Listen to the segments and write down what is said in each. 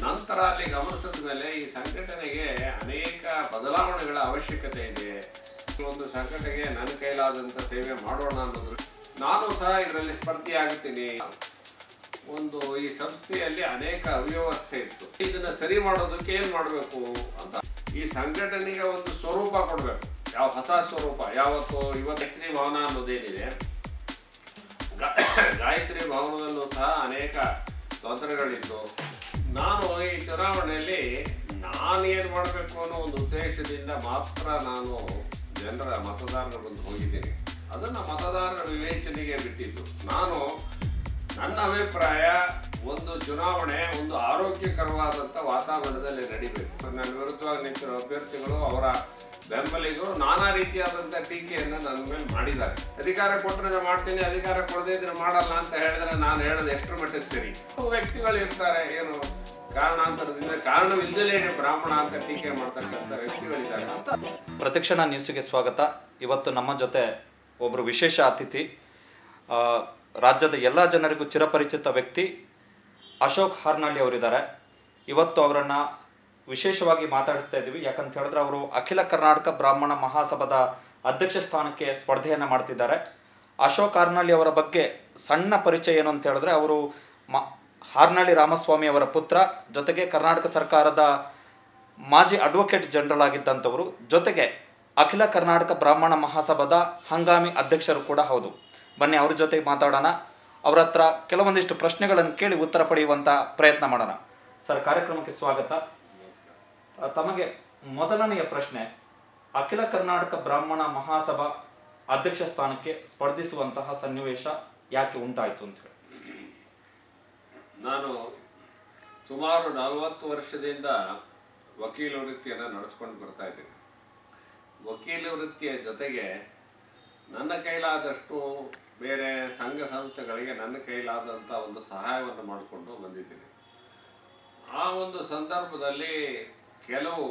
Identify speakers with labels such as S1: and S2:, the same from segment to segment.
S1: ನಂತರ ಅಲ್ಲಿ ಗಮನಿಸಿದ ಮೇಲೆ ಈ ಸಂಘಟನೆಗೆ ಅನೇಕ ಬದಲಾವಣೆಗಳ ಅವಶ್ಯಕತೆ ಇದೆ ಒಂದು ಸಂಘಟನೆಗೆ ನನ್ನ ಕೈಲಾದಂಥ ಸೇವೆ ಮಾಡೋಣ ಅನ್ನೋದು ನಾನು ಸಹ ಇದರಲ್ಲಿ ಸ್ಪರ್ಧಿ ಆಗ್ತೀನಿ ಒಂದು ಈ ಸಂಸ್ಥೆಯಲ್ಲಿ ಅನೇಕ ಅವ್ಯವಸ್ಥೆ ಇತ್ತು ಇದನ್ನ ಸರಿ ಮಾಡೋದಕ್ಕೆ ಏನ್ ಮಾಡಬೇಕು ಅಂತ ಈ ಸಂಘಟನೆಗೆ ಒಂದು ಸ್ವರೂಪ ಕೊಡಬೇಕು ಯಾವ ಹೊಸ ಸ್ವರೂಪ ಯಾವತ್ತು ಇವತ್ತು ಭವನ ಅನ್ನೋದೇನಿದೆ ಗಾ- ಗಾಯತ್ರಿ ಭವನದಲ್ಲೂ ಸಹ ಅನೇಕ ತೊಂದರೆಗಳಿತ್ತು ನಾನು ಈ ಚುನಾವಣೆಯಲ್ಲಿ ನಾನೇನು ಮಾಡಬೇಕು ಅನ್ನೋ ಒಂದು ಉದ್ದೇಶದಿಂದ ಮಾತ್ರ ನಾನು ಜನರ ಮತದಾರರ ಬಂದು ಹೋಗಿದ್ದೀನಿ ಅದನ್ನು ಮತದಾರರ ವಿವೇಚನೆಗೆ ಬಿಟ್ಟಿದ್ದು ನಾನು ನನ್ನ ಅಭಿಪ್ರಾಯ ಒಂದು ಚುನಾವಣೆ ಒಂದು ಆರೋಗ್ಯಕರವಾದಂಥ ವಾತಾವರಣದಲ್ಲಿ ನಡಿಬೇಕು ನನ್ನ ವಿರುದ್ಧವಾಗಿ ನಿಂತಿರೋ ಅಭ್ಯರ್ಥಿಗಳು ಅವರ ಬೆಂಬಲಿಗರು ನಾನಾ ರೀತಿಯಾದಂಥ ಟೀಕೆಯನ್ನು ನನ್ನ ಮೇಲೆ ಮಾಡಿದ್ದಾರೆ ಅಧಿಕಾರ ಕೊಟ್ಟರೆ ನಾನು ಮಾಡ್ತೀನಿ ಅಧಿಕಾರ ಕೊಡದೇ ಇದ್ರೆ ಮಾಡಲ್ಲ ಅಂತ ಹೇಳಿದ್ರೆ ನಾನು ಹೇಳೋದು ಎಷ್ಟರ ಮಟ್ಟಿಗೆ ಸರಿ ವ್ಯಕ್ತಿಗಳು ಇರ್ತಾರೆ ಏನು ಕಾರಣಾಂತರದಿಂದ ಕಾರಣವಿಲ್ಲದೇ ಬ್ರಾಹ್ಮಣ ಅಂತ ಟೀಕೆ ಮಾಡ್ತಕ್ಕಂಥ ವ್ಯಕ್ತಿಗಳಿದ್ದಾರೆ ಅಂತ
S2: ಪ್ರತಿಕ್ಷಣ ನ್ಯೂಸಿಗೆ ಸ್ವಾಗತ ಇವತ್ತು ನಮ್ಮ ಜೊತೆ ಒಬ್ಬರು ವಿಶೇಷ ಅತಿಥಿ ಆ, ರಾಜ್ಯದ ಎಲ್ಲ ಜನರಿಗೂ ಚಿರಪರಿಚಿತ ವ್ಯಕ್ತಿ ಅಶೋಕ್ ಹಾರ್ನಳ್ಳಿ ಅವರಿದ್ದಾರೆ ಇವತ್ತು ಅವರನ್ನು ವಿಶೇಷವಾಗಿ ಮಾತಾಡಿಸ್ತಾ ಇದ್ದೀವಿ ಯಾಕಂತ ಹೇಳಿದ್ರೆ ಅವರು ಅಖಿಲ ಕರ್ನಾಟಕ ಬ್ರಾಹ್ಮಣ ಮಹಾಸಭಾದ ಅಧ್ಯಕ್ಷ ಸ್ಥಾನಕ್ಕೆ ಸ್ಪರ್ಧೆಯನ್ನು ಮಾಡ್ತಿದ್ದಾರೆ ಅಶೋಕ್ ಹಾರ್ನಳ್ಳಿ ಅವರ ಬಗ್ಗೆ ಸಣ್ಣ ಪರಿಚಯ ಏನು ಅಂತ ಹೇಳಿದ್ರೆ ಅವರು ಮ ಹಾರ್ನಳ್ಳಿ ರಾಮಸ್ವಾಮಿ ಅವರ ಪುತ್ರ ಜೊತೆಗೆ ಕರ್ನಾಟಕ ಸರ್ಕಾರದ ಮಾಜಿ ಅಡ್ವೊಕೇಟ್ ಜನರಲ್ ಆಗಿದ್ದಂಥವರು ಜೊತೆಗೆ ಅಖಿಲ ಕರ್ನಾಟಕ ಬ್ರಾಹ್ಮಣ ಮಹಾಸಭಾದ ಹಂಗಾಮಿ ಅಧ್ಯಕ್ಷರು ಕೂಡ ಹೌದು ಬನ್ನಿ ಅವ್ರ ಜೊತೆ ಮಾತಾಡೋಣ ಅವ್ರ ಹತ್ರ ಕೆಲವೊಂದಿಷ್ಟು ಪ್ರಶ್ನೆಗಳನ್ನು ಕೇಳಿ ಉತ್ತರ ಪಡೆಯುವಂಥ ಪ್ರಯತ್ನ ಮಾಡೋಣ ಸರ್ ಕಾರ್ಯಕ್ರಮಕ್ಕೆ ಸ್ವಾಗತ ಆ, ತಮಗೆ ಮೊದಲನೆಯ ಪ್ರಶ್ನೆ ಅಖಿಲ ಕರ್ನಾಟಕ ಬ್ರಾಹ್ಮಣ ಮಹಾಸಭಾ ಅಧ್ಯಕ್ಷ ಸ್ಥಾನಕ್ಕೆ ಸ್ಪರ್ಧಿಸುವಂತಹ ಸನ್ನಿವೇಶ ಯಾಕೆ ಉಂಟಾಯಿತು ಅಂತ ಹೇಳಿ
S1: ನಾನು ಸುಮಾರು ನಲವತ್ತು ವರ್ಷದಿಂದ ವಕೀಲ ವೃತ್ತಿಯನ್ನು ನಡೆಸ್ಕೊಂಡು ಬರ್ತಾ ಇದ್ದೀನಿ ವಕೀಲ ವೃತ್ತಿಯ ಜೊತೆಗೆ ನನ್ನ ಕೈಲಾದಷ್ಟು ಬೇರೆ ಸಂಘ ಸಂಸ್ಥೆಗಳಿಗೆ ನನ್ನ ಕೈಲಾದಂಥ ಒಂದು ಸಹಾಯವನ್ನು ಮಾಡಿಕೊಂಡು ಬಂದಿದ್ದೀನಿ ಆ ಒಂದು ಸಂದರ್ಭದಲ್ಲಿ ಕೆಲವು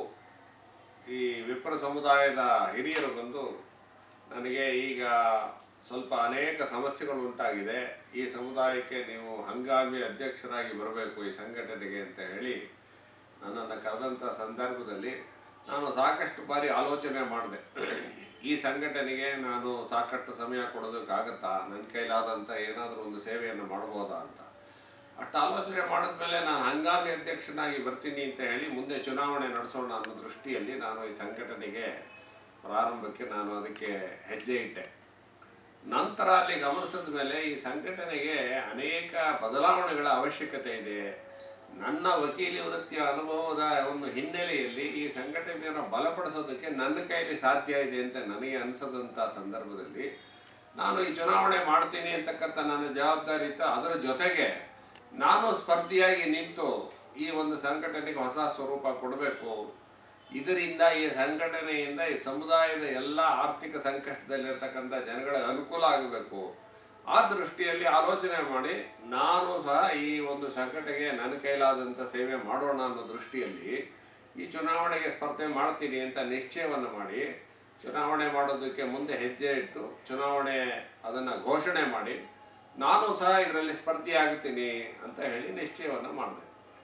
S1: ಈ ವಿಪ್ರ ಸಮುದಾಯದ ಹಿರಿಯರು ಬಂದು ನನಗೆ ಈಗ ಸ್ವಲ್ಪ ಅನೇಕ ಸಮಸ್ಯೆಗಳು ಉಂಟಾಗಿದೆ ಈ ಸಮುದಾಯಕ್ಕೆ ನೀವು ಹಂಗಾಮಿ ಅಧ್ಯಕ್ಷರಾಗಿ ಬರಬೇಕು ಈ ಸಂಘಟನೆಗೆ ಅಂತ ಹೇಳಿ ನನ್ನನ್ನು ಕರೆದಂಥ ಸಂದರ್ಭದಲ್ಲಿ ನಾನು ಸಾಕಷ್ಟು ಬಾರಿ ಆಲೋಚನೆ ಮಾಡಿದೆ ಈ ಸಂಘಟನೆಗೆ ನಾನು ಸಾಕಷ್ಟು ಸಮಯ ಕೊಡೋದಕ್ಕಾಗತ್ತಾ ನನ್ನ ಕೈಲಾದಂಥ ಏನಾದರೂ ಒಂದು ಸೇವೆಯನ್ನು ಮಾಡ್ಬೋದಾ ಅಂತ ಅಷ್ಟು ಆಲೋಚನೆ ಮಾಡಿದ್ಮೇಲೆ ನಾನು ಹಂಗಾಮಿ ಅಧ್ಯಕ್ಷನಾಗಿ ಬರ್ತೀನಿ ಅಂತ ಹೇಳಿ ಮುಂದೆ ಚುನಾವಣೆ ನಡೆಸೋಣ ಅನ್ನೋ ದೃಷ್ಟಿಯಲ್ಲಿ ನಾನು ಈ ಸಂಘಟನೆಗೆ ಪ್ರಾರಂಭಕ್ಕೆ ನಾನು ಅದಕ್ಕೆ ಹೆಜ್ಜೆ ಇಟ್ಟೆ ನಂತರ ಅಲ್ಲಿ ಗಮನಿಸಿದ ಮೇಲೆ ಈ ಸಂಘಟನೆಗೆ ಅನೇಕ ಬದಲಾವಣೆಗಳ ಅವಶ್ಯಕತೆ ಇದೆ ನನ್ನ ವಕೀಲಿ ವೃತ್ತಿಯ ಅನುಭವದ ಒಂದು ಹಿನ್ನೆಲೆಯಲ್ಲಿ ಈ ಸಂಘಟನೆಯನ್ನು ಬಲಪಡಿಸೋದಕ್ಕೆ ನನ್ನ ಕೈಲಿ ಸಾಧ್ಯ ಇದೆ ಅಂತ ನನಗೆ ಅನಿಸದಂಥ ಸಂದರ್ಭದಲ್ಲಿ ನಾನು ಈ ಚುನಾವಣೆ ಮಾಡ್ತೀನಿ ಅಂತಕ್ಕಂಥ ನನ್ನ ಜವಾಬ್ದಾರಿ ಇತ್ತು ಅದರ ಜೊತೆಗೆ ನಾನು ಸ್ಪರ್ಧಿಯಾಗಿ ನಿಂತು ಈ ಒಂದು ಸಂಘಟನೆಗೆ ಹೊಸ ಸ್ವರೂಪ ಕೊಡಬೇಕು ಇದರಿಂದ ಈ ಸಂಘಟನೆಯಿಂದ ಈ ಸಮುದಾಯದ ಎಲ್ಲ ಆರ್ಥಿಕ ಸಂಕಷ್ಟದಲ್ಲಿರ್ತಕ್ಕಂಥ ಜನಗಳಿಗೆ ಅನುಕೂಲ ಆಗಬೇಕು ಆ ದೃಷ್ಟಿಯಲ್ಲಿ ಆಲೋಚನೆ ಮಾಡಿ ನಾನು ಸಹ ಈ ಒಂದು ಸಂಘಟನೆಗೆ ನನ್ನ ಕೈಲಾದಂಥ ಸೇವೆ ಮಾಡೋಣ ಅನ್ನೋ ದೃಷ್ಟಿಯಲ್ಲಿ ಈ ಚುನಾವಣೆಗೆ ಸ್ಪರ್ಧೆ ಮಾಡ್ತೀನಿ ಅಂತ ನಿಶ್ಚಯವನ್ನು ಮಾಡಿ ಚುನಾವಣೆ ಮಾಡೋದಕ್ಕೆ ಮುಂದೆ ಹೆಜ್ಜೆ ಇಟ್ಟು ಚುನಾವಣೆ ಅದನ್ನು ಘೋಷಣೆ ಮಾಡಿ ನಾನು ಸಹ ಇದರಲ್ಲಿ ಸ್ಪರ್ಧಿ ಆಗ್ತೀನಿ ಅಂತ ಹೇಳಿ ನಿಶ್ಚಯವನ್ನು ಮಾಡಿದೆ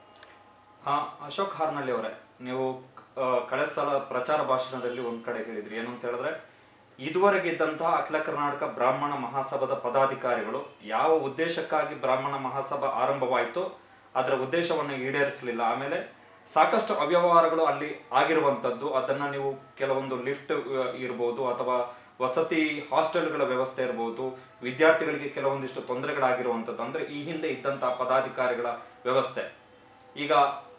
S2: ಆ, ಅಶೋಕ್ ಹಾರ್ನಳ್ಳಿ ಅವರೇ ನೀವು ಆ, ಕಳೆದ ಸಲ ಪ್ರಚಾರ ಭಾಷಣದಲ್ಲಿ ಒಂದ್ ಕಡೆ ಹೇಳಿದ್ರಿ ಏನು ಅಂತ ಹೇಳಿದ್ರೆ ಇದುವರೆಗೆ ಇದ್ದಂತಹ ಅಖಿಲ ಕರ್ನಾಟಕ ಬ್ರಾಹ್ಮಣ ಮಹಾಸಭಾದ ಪದಾಧಿಕಾರಿಗಳು ಯಾವ ಉದ್ದೇಶಕ್ಕಾಗಿ ಬ್ರಾಹ್ಮಣ ಮಹಾಸಭಾ ಆರಂಭವಾಯಿತು ಅದರ ಉದ್ದೇಶವನ್ನು ಈಡೇರಿಸಲಿಲ್ಲ ಆಮೇಲೆ ಸಾಕಷ್ಟು ಅವ್ಯವಹಾರಗಳು ಅಲ್ಲಿ ಆಗಿರುವಂಥದ್ದು ಅದನ್ನ ನೀವು ಕೆಲವೊಂದು ಲಿಫ್ಟ್ ಇರ್ಬೋದು ಅಥವಾ ವಸತಿ ಹಾಸ್ಟೆಲ್ಗಳ ವ್ಯವಸ್ಥೆ ಇರ್ಬೋದು ವಿದ್ಯಾರ್ಥಿಗಳಿಗೆ ಕೆಲವೊಂದಿಷ್ಟು ತೊಂದರೆಗಳಾಗಿರುವಂಥದ್ದು ಅಂದ್ರೆ ಈ ಹಿಂದೆ ಇದ್ದಂತಹ ಪದಾಧಿಕಾರಿಗಳ ವ್ಯವಸ್ಥೆ ಈಗ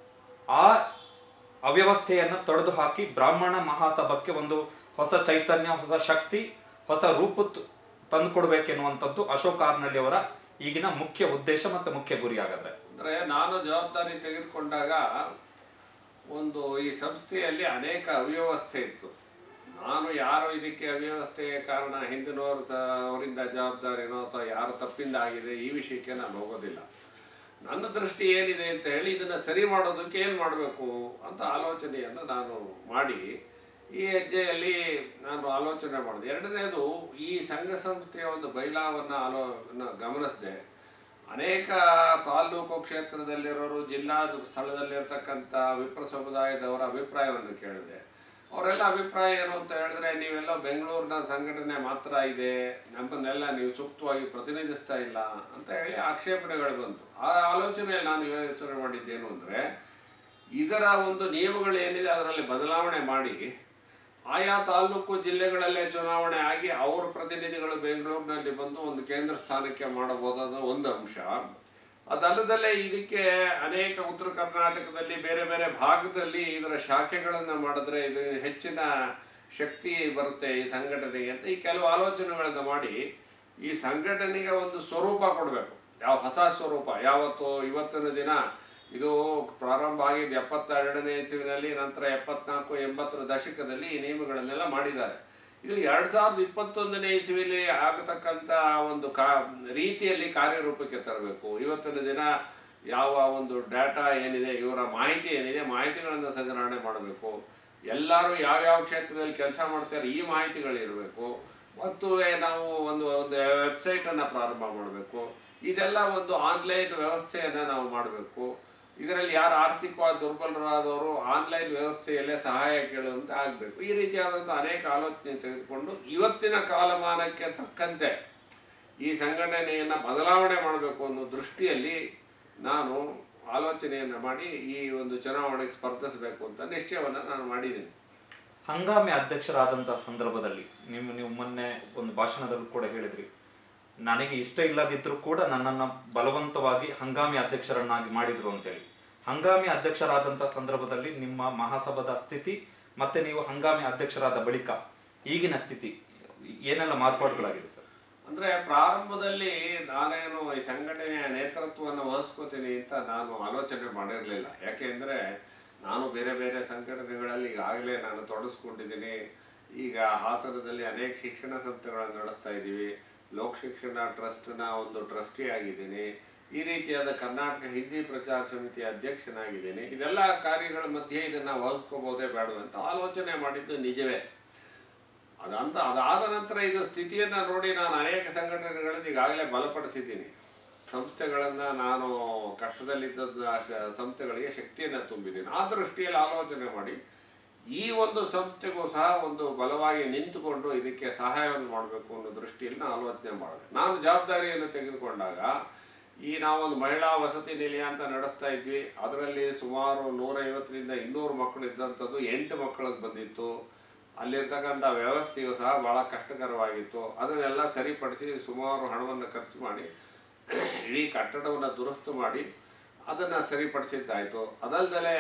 S2: ಆ ಅವ್ಯವಸ್ಥೆಯನ್ನು ತೊಡೆದು ಹಾಕಿ ಬ್ರಾಹ್ಮಣ ಮಹಾಸಭಕ್ಕೆ ಒಂದು ಹೊಸ ಚೈತನ್ಯ ಹೊಸ ಶಕ್ತಿ ಹೊಸ ರೂಪ ತ- ತಂದುಕೊಡ್ಬೇಕೆನ್ನುವಂಥದ್ದು ಅಶೋಕ್ ಆರ್ನಳ್ಳಿ ಅವರ ಈಗಿನ ಮುಖ್ಯ ಉದ್ದೇಶ ಮತ್ತು ಮುಖ್ಯ ಗುರಿ ಹಾಗಾದ್ರೆ
S1: ಅಂದರೆ ನಾನು ಜವಾಬ್ದಾರಿ ತೆಗೆದುಕೊಂಡಾಗ ಒಂದು ಈ ಸಂಸ್ಥೆಯಲ್ಲಿ ಅನೇಕ ಅವ್ಯವಸ್ಥೆ ಇತ್ತು ನಾನು ಯಾರು ಇದಕ್ಕೆ ಅವ್ಯವಸ್ಥೆಗೆ ಕಾರಣ ಹಿಂದಿನವರು ಸಹ ಅವರಿಂದ ಜವಾಬ್ದಾರಿನೋ ಅಥವಾ ಯಾರು ತಪ್ಪಿಂದ ಆಗಿದೆ ಈ ವಿಷಯಕ್ಕೆ ನಾನು ಹೋಗೋದಿಲ್ಲ ನನ್ನ ದೃಷ್ಟಿ ಏನಿದೆ ಅಂತ ಹೇಳಿ ಇದನ್ನು ಸರಿ ಮಾಡೋದಕ್ಕೆ ಏನು ಮಾಡಬೇಕು ಅಂತ ಆಲೋಚನೆಯನ್ನು ನಾನು ಮಾಡಿ ಈ ಹೆಜ್ಜೆಯಲ್ಲಿ ನಾನು ಆಲೋಚನೆ ಮಾಡಿದೆ ಎರಡನೇದು ಈ ಸಂಘ ಸಂಸ್ಥೆಯ ಒಂದು ಬೈಲಾವನ್ನು ಆಲೋ ಗಮನಿಸಿದೆ ಅನೇಕ ತಾಲ್ಲೂಕು ಕ್ಷೇತ್ರದಲ್ಲಿರೋರು ಜಿಲ್ಲಾ ಸ್ಥಳದಲ್ಲಿರ್ತಕ್ಕಂಥ ವಿಪ್ರ ಸಮುದಾಯದವರ ಅಭಿಪ್ರಾಯವನ್ನು ಕೇಳಿದೆ ಅವರೆಲ್ಲ ಅಭಿಪ್ರಾಯ ಏನು ಅಂತ ಹೇಳಿದ್ರೆ ನೀವೆಲ್ಲ ಬೆಂಗಳೂರಿನ ಸಂಘಟನೆ ಮಾತ್ರ ಇದೆ ನಮ್ಮನ್ನೆಲ್ಲ ನೀವು ಸೂಕ್ತವಾಗಿ ಪ್ರತಿನಿಧಿಸ್ತಾ ಇಲ್ಲ ಅಂತ ಹೇಳಿ ಆಕ್ಷೇಪಣೆಗಳು ಬಂತು ಆ ಆಲೋಚನೆಯಲ್ಲಿ ನಾನು ಯೋಚನೆ ಮಾಡಿದ್ದೇನು ಅಂದರೆ ಇದರ ಒಂದು ನಿಯಮಗಳು ಏನಿದೆ ಅದರಲ್ಲಿ ಬದಲಾವಣೆ ಮಾಡಿ ಆಯಾ ತಾಲೂಕು ಜಿಲ್ಲೆಗಳಲ್ಲೇ ಚುನಾವಣೆ ಆಗಿ ಅವ್ರ ಪ್ರತಿನಿಧಿಗಳು ಬೆಂಗಳೂರಿನಲ್ಲಿ ಬಂದು ಒಂದು ಕೇಂದ್ರ ಸ್ಥಾನಕ್ಕೆ ಮಾಡಬಹುದಾದ ಒಂದು ಅಂಶ ಅದಲ್ಲದಲ್ಲೇ ಇದಕ್ಕೆ ಅನೇಕ ಉತ್ತರ ಕರ್ನಾಟಕದಲ್ಲಿ ಬೇರೆ ಬೇರೆ ಭಾಗದಲ್ಲಿ ಇದರ ಶಾಖೆಗಳನ್ನು ಮಾಡಿದ್ರೆ ಇದು ಹೆಚ್ಚಿನ ಶಕ್ತಿ ಬರುತ್ತೆ ಈ ಸಂಘಟನೆಗೆ ಅಂತ ಈ ಕೆಲವು ಆಲೋಚನೆಗಳನ್ನು ಮಾಡಿ ಈ ಸಂಘಟನೆಗೆ ಒಂದು ಸ್ವರೂಪ ಕೊಡಬೇಕು ಯಾವ ಹೊಸ ಸ್ವರೂಪ ಯಾವತ್ತು ಇವತ್ತಿನ ದಿನ ಇದು ಪ್ರಾರಂಭ ಆಗಿದ್ದು ಎಪ್ಪತ್ತೆರಡನೇ ಇಸುವಿನಲ್ಲಿ ನಂತರ ಎಪ್ಪತ್ನಾಲ್ಕು ಎಂಬತ್ತರ ದಶಕದಲ್ಲಿ ಈ ನಿಯಮಗಳನ್ನೆಲ್ಲ ಮಾಡಿದ್ದಾರೆ ಇದು ಎರಡ್ ಸಾವಿರದ ಇಪ್ಪತ್ತೊಂದನೇ ಇಸುವಿಲಿ ಆಗತಕ್ಕಂಥ ಒಂದು ಕಾ ರೀತಿಯಲ್ಲಿ ಕಾರ್ಯರೂಪಕ್ಕೆ ತರಬೇಕು ಇವತ್ತಿನ ದಿನ ಯಾವ ಒಂದು ಡಾಟಾ ಏನಿದೆ ಇವರ ಮಾಹಿತಿ ಏನಿದೆ ಮಾಹಿತಿಗಳನ್ನು ಸಂಗ್ರಹಣೆ ಮಾಡಬೇಕು ಎಲ್ಲರೂ ಯಾವ್ಯಾವ ಕ್ಷೇತ್ರದಲ್ಲಿ ಕೆಲಸ ಮಾಡ್ತಾರೆ ಈ ಮಾಹಿತಿಗಳಿರಬೇಕು ಮತ್ತು ನಾವು ಒಂದು ಒಂದು ವೆಬ್ಸೈಟನ್ನು ಪ್ರಾರಂಭ ಮಾಡಬೇಕು ಇದೆಲ್ಲ ಒಂದು ಆನ್ಲೈನ್ ವ್ಯವಸ್ಥೆಯನ್ನು ನಾವು ಮಾಡಬೇಕು ಇದರಲ್ಲಿ ಯಾರು ಆರ್ಥಿಕವಾಗಿ ದುರ್ಬಲರಾದವರು ಆನ್ಲೈನ್ ವ್ಯವಸ್ಥೆಯಲ್ಲೇ ಸಹಾಯ ಕೇಳುವಂತೆ ಆಗಬೇಕು ಈ ರೀತಿಯಾದಂಥ ಅನೇಕ ಆಲೋಚನೆ ತೆಗೆದುಕೊಂಡು ಇವತ್ತಿನ ಕಾಲಮಾನಕ್ಕೆ ತಕ್ಕಂತೆ ಈ ಸಂಘಟನೆಯನ್ನು ಬದಲಾವಣೆ ಮಾಡಬೇಕು ಅನ್ನೋ ದೃಷ್ಟಿಯಲ್ಲಿ ನಾನು ಆಲೋಚನೆಯನ್ನು ಮಾಡಿ ಈ ಒಂದು ಚುನಾವಣೆಗೆ ಸ್ಪರ್ಧಿಸಬೇಕು ಅಂತ ನಿಶ್ಚಯವನ್ನು ನಾನು ಮಾಡಿದ್ದೀನಿ
S2: ಹಂಗಾಮಿ ಅಧ್ಯಕ್ಷರಾದಂತಹ ಸಂದರ್ಭದಲ್ಲಿ ನೀವು ನೀವು ಮೊನ್ನೆ ಒಂದು ಭಾಷಣದಲ್ಲೂ ಕೂಡ ಹೇಳಿದ್ರಿ ನನಗೆ ಇಷ್ಟ ಇಲ್ಲದಿದ್ರೂ ಕೂಡ ನನ್ನನ್ನು ಬಲವಂತವಾಗಿ ಹಂಗಾಮಿ ಅಧ್ಯಕ್ಷರನ್ನಾಗಿ ಮಾಡಿದ್ರು ಅಂತೇಳಿ ಹಂಗಾಮಿ ಅಧ್ಯಕ್ಷರಾದಂತಹ ಸಂದರ್ಭದಲ್ಲಿ ನಿಮ್ಮ ಮಹಾಸಭಾದ ಸ್ಥಿತಿ ಮತ್ತೆ ನೀವು ಹಂಗಾಮಿ ಅಧ್ಯಕ್ಷರಾದ ಬಳಿಕ ಈಗಿನ ಸ್ಥಿತಿ ಏನೆಲ್ಲ ಮಾರ್ಪಾಡುಗಳಾಗಿದೆ ಸರ್
S1: ಅಂದ್ರೆ ಪ್ರಾರಂಭದಲ್ಲಿ ನಾನೇನು ಈ ಸಂಘಟನೆಯ ನೇತೃತ್ವವನ್ನು ವಹಿಸ್ಕೋತೀನಿ ಅಂತ ನಾನು ಆಲೋಚನೆ ಮಾಡಿರಲಿಲ್ಲ ಯಾಕೆಂದ್ರೆ ನಾನು ಬೇರೆ ಬೇರೆ ಸಂಘಟನೆಗಳಲ್ಲಿ ಈಗಾಗಲೇ ನಾನು ತೊಡಗಿಸ್ಕೊಂಡಿದ್ದೀನಿ ಈಗ ಹಾಸನದಲ್ಲಿ ಅನೇಕ ಶಿಕ್ಷಣ ಸಂಸ್ಥೆಗಳನ್ನು ನಡೆಸ್ತಾ ಇದ್ದೀವಿ ಲೋಕ ಶಿಕ್ಷಣ ಟ್ರಸ್ಟ್ನ ಒಂದು ಟ್ರಸ್ಟಿ ಆಗಿದ್ದೀನಿ ಈ ರೀತಿಯಾದ ಕರ್ನಾಟಕ ಹಿಂದಿ ಪ್ರಚಾರ ಸಮಿತಿಯ ಅಧ್ಯಕ್ಷನಾಗಿದ್ದೀನಿ ಇದೆಲ್ಲ ಕಾರ್ಯಗಳ ಮಧ್ಯೆ ಇದನ್ನು ವಹಿಸ್ಕೋಬೋದೇ ಬೇಡ ಅಂತ ಆಲೋಚನೆ ಮಾಡಿದ್ದು ನಿಜವೇ ಅದಂತ ಅದಾದ ನಂತರ ಇದು ಸ್ಥಿತಿಯನ್ನು ನೋಡಿ ನಾನು ಅನೇಕ ಸಂಘಟನೆಗಳನ್ನು ಈಗಾಗಲೇ ಬಲಪಡಿಸಿದ್ದೀನಿ ಸಂಸ್ಥೆಗಳನ್ನು ನಾನು ಕಷ್ಟದಲ್ಲಿದ್ದ ಸಂಸ್ಥೆಗಳಿಗೆ ಶಕ್ತಿಯನ್ನು ತುಂಬಿದ್ದೀನಿ ಆ ದೃಷ್ಟಿಯಲ್ಲಿ ಆಲೋಚನೆ ಮಾಡಿ ಈ ಒಂದು ಸಂಸ್ಥೆಗೂ ಸಹ ಒಂದು ಬಲವಾಗಿ ನಿಂತುಕೊಂಡು ಇದಕ್ಕೆ ಸಹಾಯವನ್ನು ಮಾಡಬೇಕು ಅನ್ನೋ ದೃಷ್ಟಿಯಲ್ಲಿ ನಾನು ಆಲೋಚನೆ ಮಾಡಿದೆ ನಾನು ಜವಾಬ್ದಾರಿಯನ್ನು ತೆಗೆದುಕೊಂಡಾಗ ಈ ನಾವೊಂದು ಮಹಿಳಾ ವಸತಿ ನಿಲಯ ಅಂತ ನಡೆಸ್ತಾ ಇದ್ವಿ ಅದರಲ್ಲಿ ಸುಮಾರು ನೂರೈವತ್ತರಿಂದ ಇನ್ನೂರು ಮಕ್ಕಳು ಇದ್ದಂಥದ್ದು ಎಂಟು ಮಕ್ಕಳದ್ದು ಬಂದಿತ್ತು ಅಲ್ಲಿರ್ತಕ್ಕಂಥ ವ್ಯವಸ್ಥೆಯು ಸಹ ಭಾಳ ಕಷ್ಟಕರವಾಗಿತ್ತು ಅದನ್ನೆಲ್ಲ ಸರಿಪಡಿಸಿ ಸುಮಾರು ಹಣವನ್ನು ಖರ್ಚು ಮಾಡಿ ಇಡೀ ಕಟ್ಟಡವನ್ನು ದುರಸ್ತು ಮಾಡಿ ಅದನ್ನು ಸರಿಪಡಿಸಿದ್ದಾಯಿತು ಅದಲ್ಲದೆ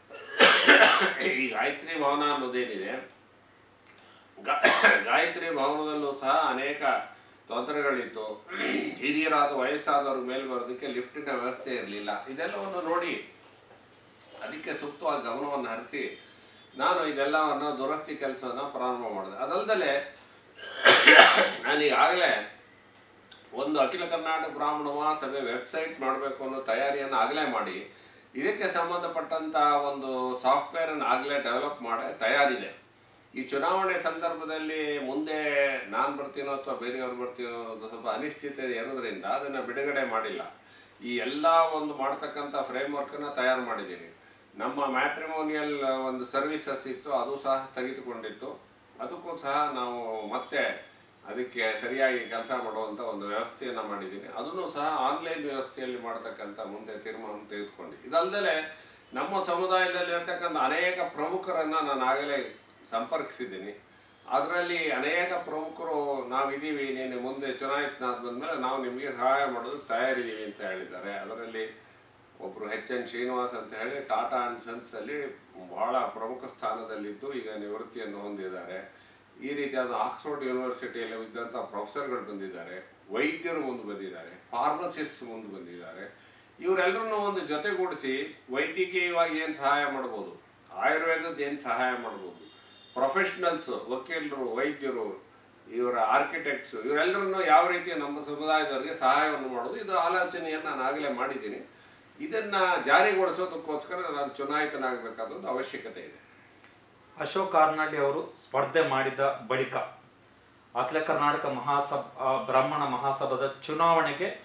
S1: ಈ ಗಾಯತ್ರಿ ಭವನ ಅನ್ನೋದೇನಿದೆ ಗಾ- ಗಾಯತ್ರಿ ಭವನದಲ್ಲೂ ಸಹ ಅನೇಕ ತೊಂದರೆಗಳಿತ್ತು ಹಿರಿಯರಾದ ವಯಸ್ಸಾದವ್ರ ಮೇಲೆ ಬರೋದಕ್ಕೆ ಲಿಫ್ಟಿನ ವ್ಯವಸ್ಥೆ ಇರಲಿಲ್ಲ ಇದೆಲ್ಲವನ್ನು ನೋಡಿ ಅದಕ್ಕೆ ಸೂಕ್ತವಾಗಿ ಗಮನವನ್ನು ಹರಿಸಿ ನಾನು ಇದೆಲ್ಲವನ್ನು ದುರಸ್ತಿ ಕೆಲಸವನ್ನು ಪ್ರಾರಂಭ ಮಾಡಿದೆ ಅದಲ್ಲದೆ ನಾನೀಗಾಗಲೇ ಒಂದು ಅಖಿಲ ಕರ್ನಾಟಕ ಬ್ರಾಹ್ಮಣ ಮಹಾಸಭೆ ವೆಬ್ಸೈಟ್ ಮಾಡಬೇಕು ಅನ್ನೋ ತಯಾರಿಯನ್ನು ಆಗಲೇ ಮಾಡಿ ಇದಕ್ಕೆ ಸಂಬಂಧಪಟ್ಟಂಥ ಒಂದು ಸಾಫ್ಟ್ವೇರನ್ನು ಆಗಲೇ ಡೆವಲಪ್ ಮಾಡಿ ತಯಾರಿದೆ ಈ ಚುನಾವಣೆ ಸಂದರ್ಭದಲ್ಲಿ ಮುಂದೆ ನಾನು ಬರ್ತೀನೋ ಅಥವಾ ಬೇರೆಯವ್ರು ಬರ್ತೀನೋ ಅನ್ನೋದು ಸ್ವಲ್ಪ ಅನಿಶ್ಚಿತತೆ ಇರೋದ್ರಿಂದ ಅದನ್ನು ಬಿಡುಗಡೆ ಮಾಡಿಲ್ಲ ಈ ಎಲ್ಲ ಒಂದು ಮಾಡ್ತಕ್ಕಂಥ ಫ್ರೇಮ್ವರ್ಕನ್ನು ತಯಾರು ಮಾಡಿದ್ದೀನಿ ನಮ್ಮ ಮ್ಯಾಟ್ರಿಮೋನಿಯಲ್ ಒಂದು ಸರ್ವಿಸಸ್ ಇತ್ತು ಅದು ಸಹ ತೆಗೆದುಕೊಂಡಿತ್ತು ಅದಕ್ಕೂ ಸಹ ನಾವು ಮತ್ತೆ ಅದಕ್ಕೆ ಸರಿಯಾಗಿ ಕೆಲಸ ಮಾಡುವಂಥ ಒಂದು ವ್ಯವಸ್ಥೆಯನ್ನು ಮಾಡಿದ್ದೀನಿ ಅದನ್ನು ಸಹ ಆನ್ಲೈನ್ ವ್ಯವಸ್ಥೆಯಲ್ಲಿ ಮಾಡ್ತಕ್ಕಂಥ ಮುಂದೆ ತೀರ್ಮಾನ ತೆಗೆದುಕೊಂಡು ಇದಲ್ಲದೆ ನಮ್ಮ ಸಮುದಾಯದಲ್ಲಿ ಇರ್ತಕ್ಕಂಥ ಅನೇಕ ಪ್ರಮುಖರನ್ನು ನಾನು ಆಗಲೇ ಸಂಪರ್ಕಿಸಿದ್ದೀನಿ ಅದರಲ್ಲಿ ಅನೇಕ ಪ್ರಮುಖರು ನಾವಿದ್ದೀವಿ ನೀನು ಮುಂದೆ ಚುನಾಯಿತನಾದ ಬಂದಮೇಲೆ ನಾವು ನಿಮಗೆ ಸಹಾಯ ಮಾಡೋದಕ್ಕೆ ತಯಾರಿದ್ದೀವಿ ಅಂತ ಹೇಳಿದ್ದಾರೆ ಅದರಲ್ಲಿ ಒಬ್ಬರು ಎಚ್ ಎನ್ ಶ್ರೀನಿವಾಸ್ ಅಂತ ಹೇಳಿ ಟಾಟಾ ಆ್ಯಂಡ್ ಸನ್ಸಲ್ಲಿ ಬಹಳ ಪ್ರಮುಖ ಸ್ಥಾನದಲ್ಲಿದ್ದು ಈಗ ನಿವೃತ್ತಿಯನ್ನು ಹೊಂದಿದ್ದಾರೆ ಈ ರೀತಿಯಾದ ಆಕ್ಸ್ಫೋರ್ಡ್ ಯೂನಿವರ್ಸಿಟಿಯಲ್ಲಿ ಇದ್ದಂಥ ಪ್ರೊಫೆಸರ್ಗಳು ಬಂದಿದ್ದಾರೆ ವೈದ್ಯರು ಮುಂದೆ ಬಂದಿದ್ದಾರೆ ಫಾರ್ಮಸಿಸ್ಟ್ ಮುಂದೆ ಬಂದಿದ್ದಾರೆ ಇವರೆಲ್ಲರನ್ನೂ ಒಂದು ಜೊತೆಗೂಡಿಸಿ ವೈದ್ಯಕೀಯವಾಗಿ ಏನು ಸಹಾಯ ಮಾಡ್ಬೋದು ಆಯುರ್ವೇದದ ಏನು ಸಹಾಯ ಮಾಡ್ಬೋದು ಪ್ರೊಫೆಷ್ನಲ್ಸ್ ವಕೀಲರು ವೈದ್ಯರು ಇವರ ಆರ್ಕಿಟೆಕ್ಟ್ಸ್ ಇವರೆಲ್ಲರನ್ನು ಯಾವ ರೀತಿ ನಮ್ಮ ಸಮುದಾಯದವರಿಗೆ ಸಹಾಯವನ್ನು ಮಾಡೋದು ಇದು ಆಲೋಚನೆಯನ್ನು ನಾನು ಆಗಲೇ ಮಾಡಿದ್ದೀನಿ ಇದನ್ನು ಜಾರಿಗೊಳಿಸೋದಕ್ಕೋಸ್ಕರ ನಾನು ಚುನಾಯಿತನಾಗಬೇಕಾದದ್ದು ಅವಶ್ಯಕತೆ ಇದೆ
S2: ಅಶೋಕ್ ಕಾರ್ನಾಡಿ ಅವರು ಸ್ಪರ್ಧೆ ಮಾಡಿದ ಬಳಿಕ ಅಖಿಲ ಕರ್ನಾಟಕ ಮಹಾಸಭಾ ಬ್ರಾಹ್ಮಣ ಮಹಾಸಭಾದ ಚುನಾವಣೆಗೆ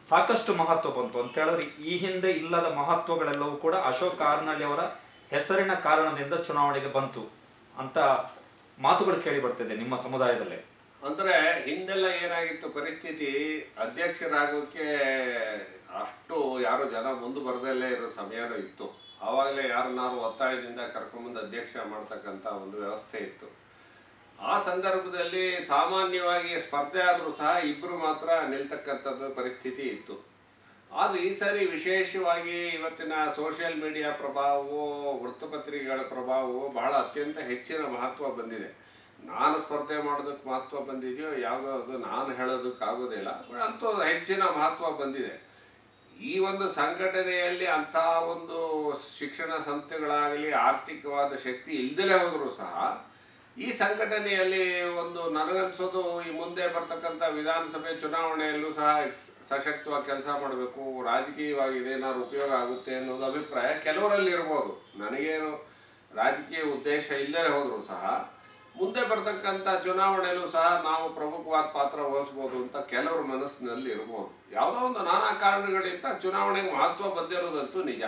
S2: ಸಾಕಷ್ಟು ಮಹತ್ವ ಬಂತು ಅಂತ ಹೇಳಿದ್ರೆ ಈ ಹಿಂದೆ ಇಲ್ಲದ ಮಹತ್ವಗಳೆಲ್ಲವೂ ಕೂಡ ಅಶೋಕ್ ಹಾರ್ನಳ್ಳಿ ಅವರ ಹೆಸರಿನ ಕಾರಣದಿಂದ ಚುನಾವಣೆಗೆ ಬಂತು ಅಂತ ಮಾತುಗಳು ಕೇಳಿ ಬರ್ತಿದೆ ನಿಮ್ಮ ಸಮುದಾಯದಲ್ಲಿ
S1: ಅಂದ್ರೆ ಹಿಂದೆಲ್ಲ ಏನಾಗಿತ್ತು ಪರಿಸ್ಥಿತಿ ಅಧ್ಯಕ್ಷರಾಗೋಕ್ಕೆ ಅಷ್ಟು ಯಾರು ಜನ ಮುಂದೆ ಬರದಲ್ಲೇ ಇರೋ ಸಮಯನೂ ಇತ್ತು ಆವಾಗಲೇ ಯಾರನ್ನಾರು ಒತ್ತಾಯದಿಂದ ಕರ್ಕೊಂಬಂದು ಅಧ್ಯಕ್ಷ ಮಾಡ್ತಕ್ಕಂಥ ಒಂದು ವ್ಯವಸ್ಥೆ ಇತ್ತು ಆ ಸಂದರ್ಭದಲ್ಲಿ ಸಾಮಾನ್ಯವಾಗಿ ಸ್ಪರ್ಧೆ ಆದರೂ ಸಹ ಇಬ್ಬರು ಮಾತ್ರ ನಿಲ್ತಕ್ಕಂಥದ್ದು ಪರಿಸ್ಥಿತಿ ಇತ್ತು ಆದರೆ ಈ ಸಾರಿ ವಿಶೇಷವಾಗಿ ಇವತ್ತಿನ ಸೋಷಿಯಲ್ ಮೀಡಿಯಾ ಪ್ರಭಾವವು ವೃತ್ತಪತ್ರಿಕೆಗಳ ಪ್ರಭಾವವು ಬಹಳ ಅತ್ಯಂತ ಹೆಚ್ಚಿನ ಮಹತ್ವ ಬಂದಿದೆ ನಾನು ಸ್ಪರ್ಧೆ ಮಾಡೋದಕ್ಕೆ ಮಹತ್ವ ಬಂದಿದೆಯೋ ಯಾವುದೋ ಅದು ನಾನು ಹೇಳೋದಕ್ಕಾಗೋದಿಲ್ಲ ಬಟ್ ಅಂತೂ ಹೆಚ್ಚಿನ ಮಹತ್ವ ಬಂದಿದೆ ಈ ಒಂದು ಸಂಘಟನೆಯಲ್ಲಿ ಅಂಥ ಒಂದು ಶಿಕ್ಷಣ ಸಂಸ್ಥೆಗಳಾಗಲಿ ಆರ್ಥಿಕವಾದ ಶಕ್ತಿ ಇಲ್ದಲೇ ಹೋದರೂ ಸಹ ಈ ಸಂಘಟನೆಯಲ್ಲಿ ಒಂದು ನನಗನ್ಸೋದು ಈ ಮುಂದೆ ಬರ್ತಕ್ಕಂಥ ವಿಧಾನಸಭೆ ಚುನಾವಣೆಯಲ್ಲೂ ಸಹ ಸಶಕ್ತವಾಗಿ ಕೆಲಸ ಮಾಡಬೇಕು ರಾಜಕೀಯವಾಗಿ ಇದೇನಾದ್ರು ಉಪಯೋಗ ಆಗುತ್ತೆ ಅನ್ನೋದು ಅಭಿಪ್ರಾಯ ಕೆಲವರಲ್ಲಿ ಇರ್ಬೋದು ನನಗೇನು ರಾಜಕೀಯ ಉದ್ದೇಶ ಇಲ್ಲದೆ ಹೋದರೂ ಸಹ ಮುಂದೆ ಬರ್ತಕ್ಕಂಥ ಚುನಾವಣೆಯಲ್ಲೂ ಸಹ ನಾವು ಪ್ರಮುಖವಾದ ಪಾತ್ರ ವಹಿಸ್ಬೋದು ಅಂತ ಕೆಲವ್ರ ಮನಸ್ಸಿನಲ್ಲಿ ಇರ್ಬೋದು ಯಾವುದೋ ಒಂದು ನಾನಾ ಕಾರಣಗಳಿಂದ ಚುನಾವಣೆಗೆ ಮಹತ್ವ ಬಂದಿರೋದಂತೂ ನಿಜ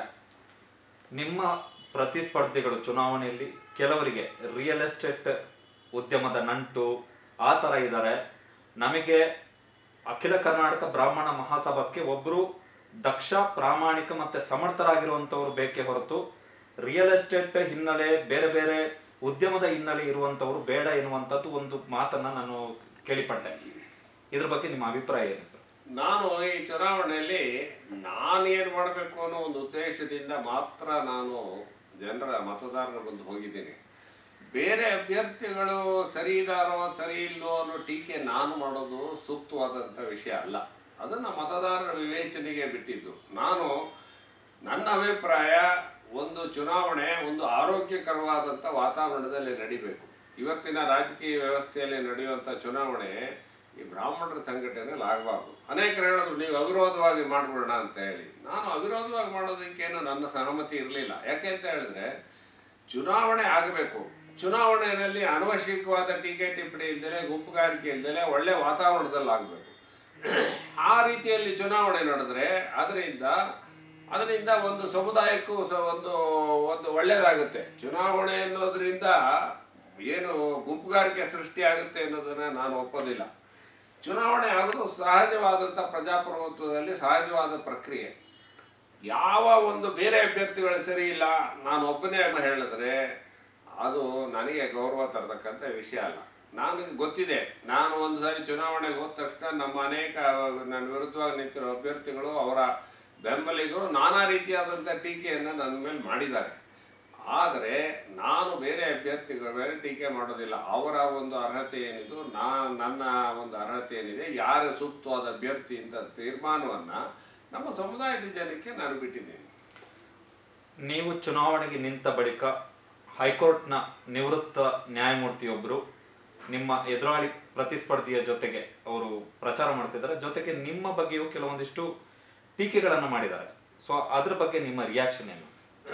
S2: ನಿಮ್ಮ ಪ್ರತಿಸ್ಪರ್ಧಿಗಳು ಚುನಾವಣೆಯಲ್ಲಿ ಕೆಲವರಿಗೆ ರಿಯಲ್ ಎಸ್ಟೇಟ್ ಉದ್ಯಮದ ನಂಟು ಆ ಥರ ಇದ್ದಾರೆ ನಮಗೆ ಅಖಿಲ ಕರ್ನಾಟಕ ಬ್ರಾಹ್ಮಣ ಮಹಾಸಭಾಕ್ಕೆ ಒಬ್ಬರು ದಕ್ಷ ಪ್ರಾಮಾಣಿಕ ಮತ್ತೆ ಸಮರ್ಥರಾಗಿರುವಂಥವ್ರು ಬೇಕೇ ಹೊರತು ರಿಯಲ್ ಎಸ್ಟೇಟ್ ಹಿನ್ನೆಲೆ ಬೇರೆ ಬೇರೆ ಉದ್ಯಮದ ಹಿನ್ನೆಲೆ ಇರುವಂಥವ್ರು ಬೇಡ ಎನ್ನುವಂಥದ್ದು ಒಂದು ಮಾತನ್ನ ನಾನು ಕೇಳಿಪಟ್ಟೆ ಇದ್ರ ಬಗ್ಗೆ ನಿಮ್ಮ ಅಭಿಪ್ರಾಯ ಏನು ಸರ್
S1: ನಾನು ಈ ಚುನಾವಣೆಯಲ್ಲಿ ನಾನೇನು ಮಾಡಬೇಕು ಅನ್ನೋ ಒಂದು ಉದ್ದೇಶದಿಂದ ಮಾತ್ರ ನಾನು ಜನರ ಮತದಾರರ ಮುಂದೆ ಹೋಗಿದ್ದೀನಿ ಬೇರೆ ಅಭ್ಯರ್ಥಿಗಳು ಸರಿ ಇದ್ದಾರೋ ಸರಿ ಇಲ್ಲೋ ಅನ್ನೋ ಟೀಕೆ ನಾನು ಮಾಡೋದು ಸೂಕ್ತವಾದಂಥ ವಿಷಯ ಅಲ್ಲ ಅದನ್ನು ಮತದಾರರ ವಿವೇಚನೆಗೆ ಬಿಟ್ಟಿದ್ದು ನಾನು ನನ್ನ ಅಭಿಪ್ರಾಯ ಒಂದು ಚುನಾವಣೆ ಒಂದು ಆರೋಗ್ಯಕರವಾದಂಥ ವಾತಾವರಣದಲ್ಲಿ ನಡಿಬೇಕು ಇವತ್ತಿನ ರಾಜಕೀಯ ವ್ಯವಸ್ಥೆಯಲ್ಲಿ ನಡೆಯುವಂಥ ಚುನಾವಣೆ ಈ ಬ್ರಾಹ್ಮಣರ ಸಂಘಟನೆಯಲ್ಲಿ ಆಗಬಾರ್ದು ಅನೇಕರು ಹೇಳಿದ್ರು ನೀವು ಅವಿರೋಧವಾಗಿ ಮಾಡ್ಬಿಡೋಣ ಅಂತ ಹೇಳಿ ನಾನು ಅವಿರೋಧವಾಗಿ ಮಾಡೋದಕ್ಕೇನು ನನ್ನ ಸಹಮತಿ ಇರಲಿಲ್ಲ ಯಾಕೆ ಅಂತ ಹೇಳಿದ್ರೆ ಚುನಾವಣೆ ಆಗಬೇಕು ಚುನಾವಣೆಯಲ್ಲಿ ಅನವಶ್ಯಕವಾದ ಟೀಕೆ ಟಿಪ್ಪಣಿ ಇಲ್ದಲೆ ಗುಂಪುಗಾರಿಕೆ ಇಲ್ದಲೆ ಒಳ್ಳೆ ವಾತಾವರಣದಲ್ಲಿ ಆಗಬೇಕು ಆ ರೀತಿಯಲ್ಲಿ ಚುನಾವಣೆ ನಡೆದ್ರೆ ಅದರಿಂದ ಅದರಿಂದ ಒಂದು ಸಮುದಾಯಕ್ಕೂ ಸ ಒಂದು ಒಂದು ಒಳ್ಳೆಯದಾಗುತ್ತೆ ಚುನಾವಣೆ ಅನ್ನೋದ್ರಿಂದ ಏನು ಗುಂಪುಗಾರಿಕೆ ಸೃಷ್ಟಿ ಆಗುತ್ತೆ ಅನ್ನೋದನ್ನ ನಾನು ಒಪ್ಪೋದಿಲ್ಲ ಚುನಾವಣೆ ಆಗೋದು ಸಹಜವಾದಂಥ ಪ್ರಜಾಪ್ರಭುತ್ವದಲ್ಲಿ ಸಹಜವಾದ ಪ್ರಕ್ರಿಯೆ ಯಾವ ಒಂದು ಬೇರೆ ಅಭ್ಯರ್ಥಿಗಳು ಸರಿ ಇಲ್ಲ ನಾನು ಒಬ್ಬನೇ ಹೇಳಿದ್ರೆ ಅದು ನನಗೆ ಗೌರವ ತರತಕ್ಕಂಥ ವಿಷಯ ಅಲ್ಲ ನನಗೆ ಗೊತ್ತಿದೆ ನಾನು ಒಂದು ಸಾರಿ ಚುನಾವಣೆಗೆ ಹೋದ ತಕ್ಷಣ ನಮ್ಮ ಅನೇಕ ನನ್ನ ವಿರುದ್ಧವಾಗಿ ನಿಂತಿರೋ ಅಭ್ಯರ್ಥಿಗಳು ಅವರ ಬೆಂಬಲಿಗರು ನಾನಾ ರೀತಿಯಾದಂಥ ಟೀಕೆಯನ್ನು ನನ್ನ ಮೇಲೆ ಮಾಡಿದ್ದಾರೆ ಆದರೆ ನಾನು ಬೇರೆ ಅಭ್ಯರ್ಥಿಗಳ ಮೇಲೆ ಟೀಕೆ ಮಾಡೋದಿಲ್ಲ ಅವರ ಒಂದು ಅರ್ಹತೆ ಏನಿದು ನಾ ನನ್ನ ಒಂದು ಅರ್ಹತೆ ಏನಿದೆ ಯಾರು ಸೂಕ್ತವಾದ ಅಭ್ಯರ್ಥಿ ಅಂತ ತೀರ್ಮಾನವನ್ನು ನಮ್ಮ ಸಮುದಾಯದ ಜನಕ್ಕೆ ನಾನು ಬಿಟ್ಟಿದ್ದೀನಿ
S2: ನೀವು ಚುನಾವಣೆಗೆ ನಿಂತ ಬಳಿಕ ಹೈಕೋರ್ಟ್ನ ನಿವೃತ್ತ ನ್ಯಾಯಮೂರ್ತಿಯೊಬ್ಬರು ನಿಮ್ಮ ಎದುರಾಳಿ ಪ್ರತಿಸ್ಪರ್ಧಿಯ ಜೊತೆಗೆ ಅವರು ಪ್ರಚಾರ ಮಾಡ್ತಿದ್ದಾರೆ ಜೊತೆಗೆ ನಿಮ್ಮ ಬಗ್ಗೆಯೂ ಕೆಲವೊಂದಿಷ್ಟು ಟೀಕೆಗಳನ್ನು ಮಾಡಿದ್ದಾರೆ ಸೊ ಅದ್ರ ಬಗ್ಗೆ ನಿಮ್ಮ ರಿಯಾಕ್ಷನ್ ಏನು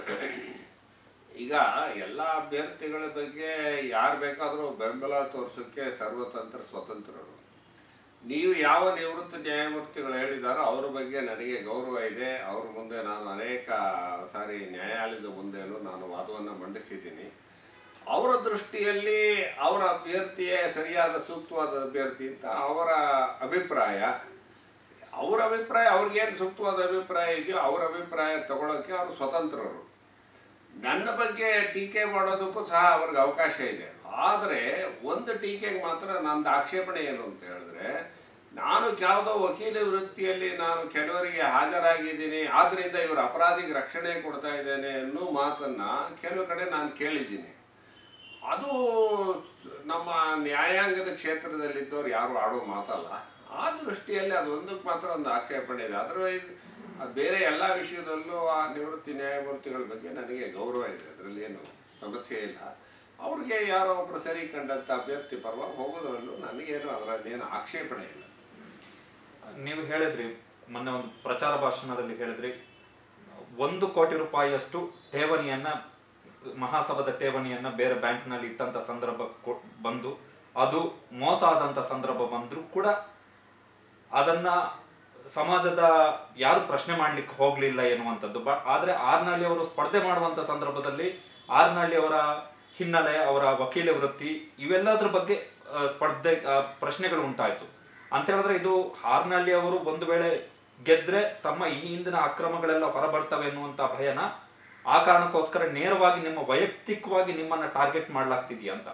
S1: ಈಗ ಎಲ್ಲ ಅಭ್ಯರ್ಥಿಗಳ ಬಗ್ಗೆ ಯಾರು ಬೇಕಾದರೂ ಬೆಂಬಲ ತೋರಿಸೋಕ್ಕೆ ಸರ್ವತಂತ್ರ ಸ್ವತಂತ್ರರು ನೀವು ಯಾವ ನಿವೃತ್ತ ನ್ಯಾಯಮೂರ್ತಿಗಳು ಹೇಳಿದಾರೋ ಅವ್ರ ಬಗ್ಗೆ ನನಗೆ ಗೌರವ ಇದೆ ಅವ್ರ ಮುಂದೆ ನಾನು ಅನೇಕ ಸಾರಿ ನ್ಯಾಯಾಲಯದ ಮುಂದೆನೂ ನಾನು ವಾದವನ್ನು ಮಂಡಿಸಿದ್ದೀನಿ ಅವರ ದೃಷ್ಟಿಯಲ್ಲಿ ಅವರ ಅಭ್ಯರ್ಥಿಯೇ ಸರಿಯಾದ ಸೂಕ್ತವಾದ ಅಭ್ಯರ್ಥಿ ಅಂತ ಅವರ ಅಭಿಪ್ರಾಯ ಅವ್ರ ಅಭಿಪ್ರಾಯ ಅವ್ರಿಗೇನು ಸೂಕ್ತವಾದ ಅಭಿಪ್ರಾಯ ಇದೆಯೋ ಅವ್ರ ಅಭಿಪ್ರಾಯ ತಗೊಳ್ಳೋಕ್ಕೆ ಅವರು ಸ್ವತಂತ್ರರು ನನ್ನ ಬಗ್ಗೆ ಟೀಕೆ ಮಾಡೋದಕ್ಕೂ ಸಹ ಅವ್ರಿಗೆ ಅವಕಾಶ ಇದೆ ಆದರೆ ಒಂದು ಟೀಕೆಗೆ ಮಾತ್ರ ನಂದು ಆಕ್ಷೇಪಣೆ ಏನು ಅಂತ ಹೇಳಿದ್ರೆ ನಾನು ಯಾವುದೋ ವಕೀಲ ವೃತ್ತಿಯಲ್ಲಿ ನಾನು ಕೆಲವರಿಗೆ ಹಾಜರಾಗಿದ್ದೀನಿ ಆದ್ದರಿಂದ ಇವರು ಅಪರಾಧಿಗೆ ರಕ್ಷಣೆ ಕೊಡ್ತಾ ಇದ್ದೇನೆ ಅನ್ನೋ ಮಾತನ್ನ ಕೆಲವು ಕಡೆ ನಾನು ಕೇಳಿದ್ದೀನಿ ಅದು ನಮ್ಮ ನ್ಯಾಯಾಂಗದ ಕ್ಷೇತ್ರದಲ್ಲಿದ್ದವ್ರು ಯಾರು ಆಡೋ ಮಾತಲ್ಲ ಆ ದೃಷ್ಟಿಯಲ್ಲಿ ಅದೊಂದಕ್ಕೆ ಮಾತ್ರ ಒಂದು ಆಕ್ಷೇಪಣೆ ಇದೆ ಅದರ್ವೈಸ್ ಬೇರೆ ಎಲ್ಲ ವಿಷಯದಲ್ಲೂ ಆ ನಿವೃತ್ತಿ ನ್ಯಾಯಮೂರ್ತಿಗಳ ಬಗ್ಗೆ ನನಗೆ ಗೌರವ ಇದೆ ಅದರಲ್ಲಿ ಏನು ಸಮಸ್ಯೆ ಇಲ್ಲ ಅವ್ರಿಗೆ ಯಾರೋ ಒಬ್ಬರು ಸರಿ ಕಂಡಂಥ ಅಭ್ಯರ್ಥಿ ಪರವಾಗಿ ಹೋಗೋದ್ರಲ್ಲೂ ನನಗೇನು ಅದರಲ್ಲೇನು ಆಕ್ಷೇಪಣೆ ಇಲ್ಲ
S2: ನೀವು ಹೇಳಿದ್ರಿ ಮೊನ್ನೆ ಒಂದು ಪ್ರಚಾರ ಭಾಷಣದಲ್ಲಿ ಹೇಳಿದ್ರಿ ಒಂದು ಕೋಟಿ ರೂಪಾಯಿಯಷ್ಟು ಠೇವಣಿಯನ್ನ ಮಹಾಸಭಾದ ಠೇವಣಿಯನ್ನ ಬೇರೆ ಬ್ಯಾಂಕ್ನಲ್ಲಿ ಇಟ್ಟಂತ ಸಂದರ್ಭ ಕೊ- ಬಂದು ಅದು ಮೋಸ ಆದಂತ ಸಂದರ್ಭ ಬಂದ್ರು ಕೂಡ ಅದನ್ನ ಸಮಾಜದ ಯಾರು ಪ್ರಶ್ನೆ ಮಾಡ್ಲಿಕ್ಕೆ ಹೋಗ್ಲಿಲ್ಲ ಎನ್ನುವಂಥದ್ದು ಬ ಆದ್ರೆ ಆರ್ನಳ್ಳಿ ಅವರು ಸ್ಪರ್ಧೆ ಮಾಡುವಂತ ಸಂದರ್ಭದಲ್ಲಿ ಆರ್ನಳ್ಳಿ ಅವರ ಹಿನ್ನೆಲೆ ಅವರ ವಕೀಲ ವೃತ್ತಿ ಇವೆಲ್ಲದ್ರ ಬಗ್ಗೆ ಆ, ಸ್ಪರ್ಧೆ ಆ, ಪ್ರಶ್ನೆಗಳು ಉಂಟಾಯ್ತು ಅಂತ ಹೇಳಿದ್ರೆ ಇದು ಹಾರ್ನಳ್ಳಿ ಅವರು ಒಂದು ವೇಳೆ ಗೆದ್ರೆ ತಮ್ಮ ಈ ಹಿಂದಿನ ಅಕ್ರಮಗಳೆಲ್ಲ ಹೊರಬರ್ತವೆ ಎನ್ನುವಂತ ಭಯನ ಆ ಕಾರಣಕ್ಕೋಸ್ಕರ ನೇರವಾಗಿ ನಿಮ್ಮ ವೈಯಕ್ತಿಕವಾಗಿ ನಿಮ್ಮನ್ನ ಟಾರ್ಗೆಟ್ ಮಾಡ್ಲಾಗ್ತಿದ್ಯಾ ಅಂತ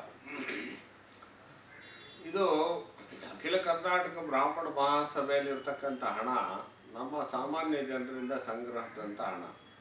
S1: ಇದು ಅಖಿಲ ಕರ್ನಾಟಕ ಬ್ರಾಹ್ಮಣ ಮಹಾಸಭೆಯಲ್ಲಿ ಇರ್ತಕ್ಕಂಥ ಹಣ ನಮ್ಮ ಸಾಮಾನ್ಯ ಜನರಿಂದ ಸಂಗ್ರಹಿಸಿದಂಥ ಹಣ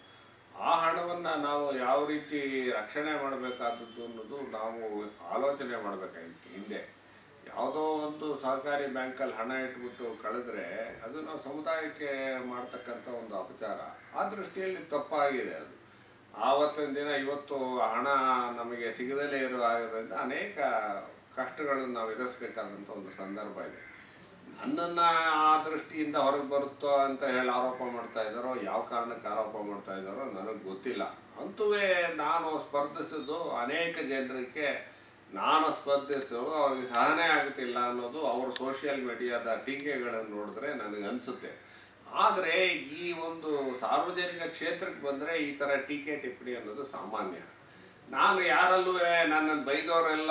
S1: ಆ ಹಣವನ್ನು ನಾವು ಯಾವ ರೀತಿ ರಕ್ಷಣೆ ಮಾಡಬೇಕಾದದ್ದು ಅನ್ನೋದು ನಾವು ಆಲೋಚನೆ ಮಾಡಬೇಕಾಗಿತ್ತು ಹಿಂದೆ ಯಾವುದೋ ಒಂದು ಸಹಕಾರಿ ಬ್ಯಾಂಕಲ್ಲಿ ಹಣ ಇಟ್ಬಿಟ್ಟು ಕಳೆದ್ರೆ ಅದು ನಾವು ಸಮುದಾಯಕ್ಕೆ ಮಾಡ್ತಕ್ಕಂಥ ಒಂದು ಅಪಚಾರ ಆ ದೃಷ್ಟಿಯಲ್ಲಿ ತಪ್ಪಾಗಿದೆ ಅದು ಆವತ್ತಿನ ದಿನ ಇವತ್ತು ಹಣ ನಮಗೆ ಸಿಗದಲೇ ಇರುವುದರಿಂದ ಅನೇಕ ಕಷ್ಟಗಳನ್ನು ನಾವು ಎದುರಿಸಬೇಕಾದಂಥ ಒಂದು ಸಂದರ್ಭ ಇದೆ ನನ್ನನ್ನು ಆ ದೃಷ್ಟಿಯಿಂದ ಹೊರಗೆ ಬರುತ್ತೋ ಅಂತ ಹೇಳಿ ಆರೋಪ ಮಾಡ್ತಾ ಇದ್ದಾರೋ ಯಾವ ಕಾರಣಕ್ಕೆ ಆರೋಪ ಮಾಡ್ತಾ ಇದ್ದಾರೋ ನನಗೆ ಗೊತ್ತಿಲ್ಲ ಅಂತುವೇ ನಾನು ಸ್ಪರ್ಧಿಸಿದ್ದು ಅನೇಕ ಜನರಿಗೆ ನಾನು ಸ್ಪರ್ಧಿಸೋದು ಅವ್ರಿಗೆ ಸಹನೆ ಆಗುತ್ತಿಲ್ಲ ಅನ್ನೋದು ಅವರು ಸೋಷಿಯಲ್ ಮೀಡಿಯಾದ ಟೀಕೆಗಳನ್ನು ನೋಡಿದ್ರೆ ನನಗೆ ಅನಿಸುತ್ತೆ ಆದರೆ ಈ ಒಂದು ಸಾರ್ವಜನಿಕ ಕ್ಷೇತ್ರಕ್ಕೆ ಬಂದರೆ ಈ ಥರ ಟೀಕೆ ಟಿಪ್ಪಣಿ ಅನ್ನೋದು ಸಾಮಾನ್ಯ ನಾನು ಯಾರಲ್ಲೂ ನನ್ನನ್ನು ಬೈದವರೆಲ್ಲ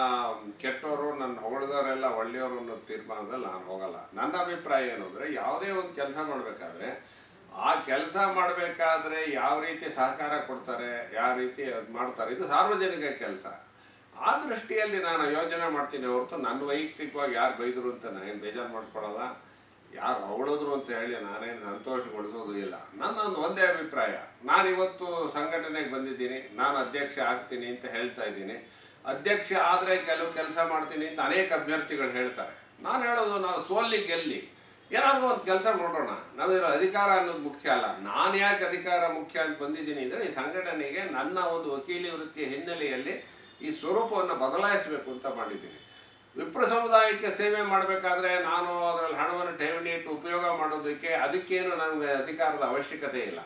S1: ಕೆಟ್ಟವರು ನನ್ನ ಹೊಗಳಿದವರೆಲ್ಲ ಒಳ್ಳೆಯವರು ಅನ್ನೋ ತೀರ್ಮಾನದಲ್ಲಿ ನಾನು ಹೋಗಲ್ಲ ನನ್ನ ಅಭಿಪ್ರಾಯ ಏನು ಅಂದರೆ ಯಾವುದೇ ಒಂದು ಕೆಲಸ ಮಾಡಬೇಕಾದ್ರೆ ಆ ಕೆಲಸ ಮಾಡಬೇಕಾದ್ರೆ ಯಾವ ರೀತಿ ಸಹಕಾರ ಕೊಡ್ತಾರೆ ಯಾವ ರೀತಿ ಅದು ಮಾಡ್ತಾರೆ ಇದು ಸಾರ್ವಜನಿಕ ಕೆಲಸ ಆ ದೃಷ್ಟಿಯಲ್ಲಿ ನಾನು ಯೋಚನೆ ಮಾಡ್ತೀನಿ ಹೊರತು ನನ್ನ ವೈಯಕ್ತಿಕವಾಗಿ ಯಾರು ಬೈದರು ಅಂತ ನಾನೇನು ಬೇಜಾರು ಮಾಡ್ಕೊಳ್ಳಲ್ಲ ಯಾರು ಹೊಗಳಿದ್ರು ಅಂತ ಹೇಳಿ ನಾನೇನು ಸಂತೋಷಗೊಳಿಸೋದು ಇಲ್ಲ ನನ್ನೊಂದು ಒಂದೇ ಅಭಿಪ್ರಾಯ ನಾನು ಇವತ್ತು ಸಂಘಟನೆಗೆ ಬಂದಿದ್ದೀನಿ ನಾನು ಅಧ್ಯಕ್ಷ ಆಗ್ತೀನಿ ಅಂತ ಹೇಳ್ತಾ ಇದ್ದೀನಿ ಅಧ್ಯಕ್ಷ ಆದರೆ ಕೆಲವು ಕೆಲಸ ಮಾಡ್ತೀನಿ ಅಂತ ಅನೇಕ ಅಭ್ಯರ್ಥಿಗಳು ಹೇಳ್ತಾರೆ ನಾನು ಹೇಳೋದು ನಾವು ಸೋಲ್ಲಿ ಗೆಲ್ಲಿ ಏನಾದರೂ ಒಂದು ಕೆಲಸ ಮಾಡೋಣ ನಾವಿರೋ ಅಧಿಕಾರ ಅನ್ನೋದು ಮುಖ್ಯ ಅಲ್ಲ ನಾನು ಯಾಕೆ ಅಧಿಕಾರ ಮುಖ್ಯ ಅಂತ ಬಂದಿದ್ದೀನಿ ಅಂದರೆ ಈ ಸಂಘಟನೆಗೆ ನನ್ನ ಒಂದು ವಕೀಲಿ ವೃತ್ತಿಯ ಹಿನ್ನೆಲೆಯಲ್ಲಿ ಈ ಸ್ವರೂಪವನ್ನು ಬದಲಾಯಿಸಬೇಕು ಅಂತ ಮಾಡಿದ್ದೀನಿ ವಿಪ್ರ ಸಮುದಾಯಕ್ಕೆ ಸೇವೆ ಮಾಡಬೇಕಾದ್ರೆ ನಾನು ಅದರಲ್ಲಿ ಹಣವನ್ನು ಠೇವಣಿ ಇಟ್ಟು ಉಪಯೋಗ ಮಾಡೋದಕ್ಕೆ ಅದಕ್ಕೇನು ನನಗೆ ಅಧಿಕಾರದ ಅವಶ್ಯಕತೆ ಇಲ್ಲ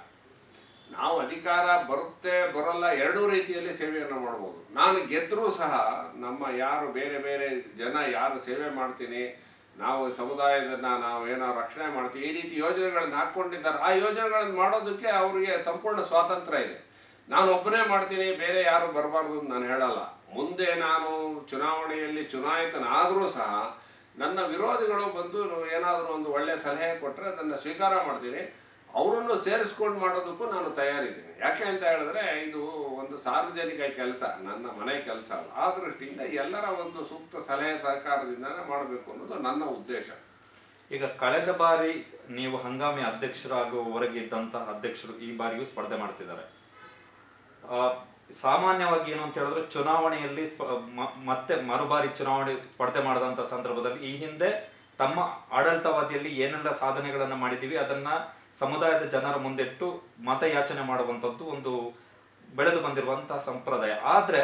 S1: ನಾವು ಅಧಿಕಾರ ಬರುತ್ತೆ ಬರೋಲ್ಲ ಎರಡೂ ರೀತಿಯಲ್ಲಿ ಸೇವೆಯನ್ನು ಮಾಡ್ಬೋದು ನಾನು ಗೆದ್ದರೂ ಸಹ ನಮ್ಮ ಯಾರು ಬೇರೆ ಬೇರೆ ಜನ ಯಾರು ಸೇವೆ ಮಾಡ್ತೀನಿ ನಾವು ಸಮುದಾಯದನ್ನ ನಾವು ಏನೋ ರಕ್ಷಣೆ ಮಾಡ್ತೀವಿ ಈ ರೀತಿ ಯೋಜನೆಗಳನ್ನು ಹಾಕ್ಕೊಂಡಿದ್ದಾರೆ ಆ ಯೋಜನೆಗಳನ್ನು ಮಾಡೋದಕ್ಕೆ ಅವರಿಗೆ ಸಂಪೂರ್ಣ ಸ್ವಾತಂತ್ರ್ಯ ಇದೆ ನಾನು ಒಬ್ಬನೇ ಮಾಡ್ತೀನಿ ಬೇರೆ ಯಾರು ಬರಬಾರ್ದು ಅಂತ ನಾನು ಹೇಳಲ್ಲ ಮುಂದೆ ನಾನು ಚುನಾವಣೆಯಲ್ಲಿ ಚುನಾಯಿತನಾದರೂ ಸಹ ನನ್ನ ವಿರೋಧಿಗಳು ಬಂದು ಏನಾದರೂ ಒಂದು ಒಳ್ಳೆಯ ಸಲಹೆ ಕೊಟ್ಟರೆ ಅದನ್ನು ಸ್ವೀಕಾರ ಮಾಡ್ತೀನಿ ಅವರನ್ನು ಸೇರಿಸ್ಕೊಂಡು ಮಾಡೋದಕ್ಕೂ ನಾನು ತಯಾರಿದ್ದೀನಿ ಯಾಕೆ ಅಂತ ಹೇಳಿದ್ರೆ ಇದು ಒಂದು ಸಾರ್ವಜನಿಕ ಕೆಲಸ ನನ್ನ ಮನೆ ಕೆಲಸ ಅಲ್ಲ ಆ ದೃಷ್ಟಿಯಿಂದ ಎಲ್ಲರ ಒಂದು ಸೂಕ್ತ ಸಲಹೆ ಸಹಕಾರದಿಂದನೇ ಮಾಡಬೇಕು ಅನ್ನೋದು ನನ್ನ ಉದ್ದೇಶ
S2: ಈಗ ಕಳೆದ ಬಾರಿ ನೀವು ಹಂಗಾಮಿ ಅಧ್ಯಕ್ಷರಾಗುವವರೆಗೆ ಇದ್ದಂತಹ ಅಧ್ಯಕ್ಷರು ಈ ಬಾರಿಯೂ ಸ್ಪರ್ಧೆ ಮಾಡ್ತಿದ್ದಾರೆ ಆ, ಸಾಮಾನ್ಯವಾಗಿ ಏನು ಅಂತ ಹೇಳಿದ್ರೆ ಚುನಾವಣೆಯಲ್ಲಿ ಸ್ಪ- ಮ- ಮತ್ತೆ ಮರುಬಾರಿ ಚುನಾವಣೆ ಸ್ಪರ್ಧೆ ಮಾಡಿದಂಥ ಸಂದರ್ಭದಲ್ಲಿ ಈ ಹಿಂದೆ ತಮ್ಮ ಆಡಳಿತವಾದಿಯಲ್ಲಿ ಏನೆಲ್ಲ ಸಾಧನೆಗಳನ್ನು ಮಾಡಿದ್ದೀವಿ ಅದನ್ನ ಸಮುದಾಯದ ಜನರ ಮುಂದಿಟ್ಟು ಮತಯಾಚನೆ ಮಾಡುವಂಥದ್ದು ಒಂದು ಬೆಳೆದು ಬಂದಿರುವಂತಹ ಸಂಪ್ರದಾಯ ಆದ್ರೆ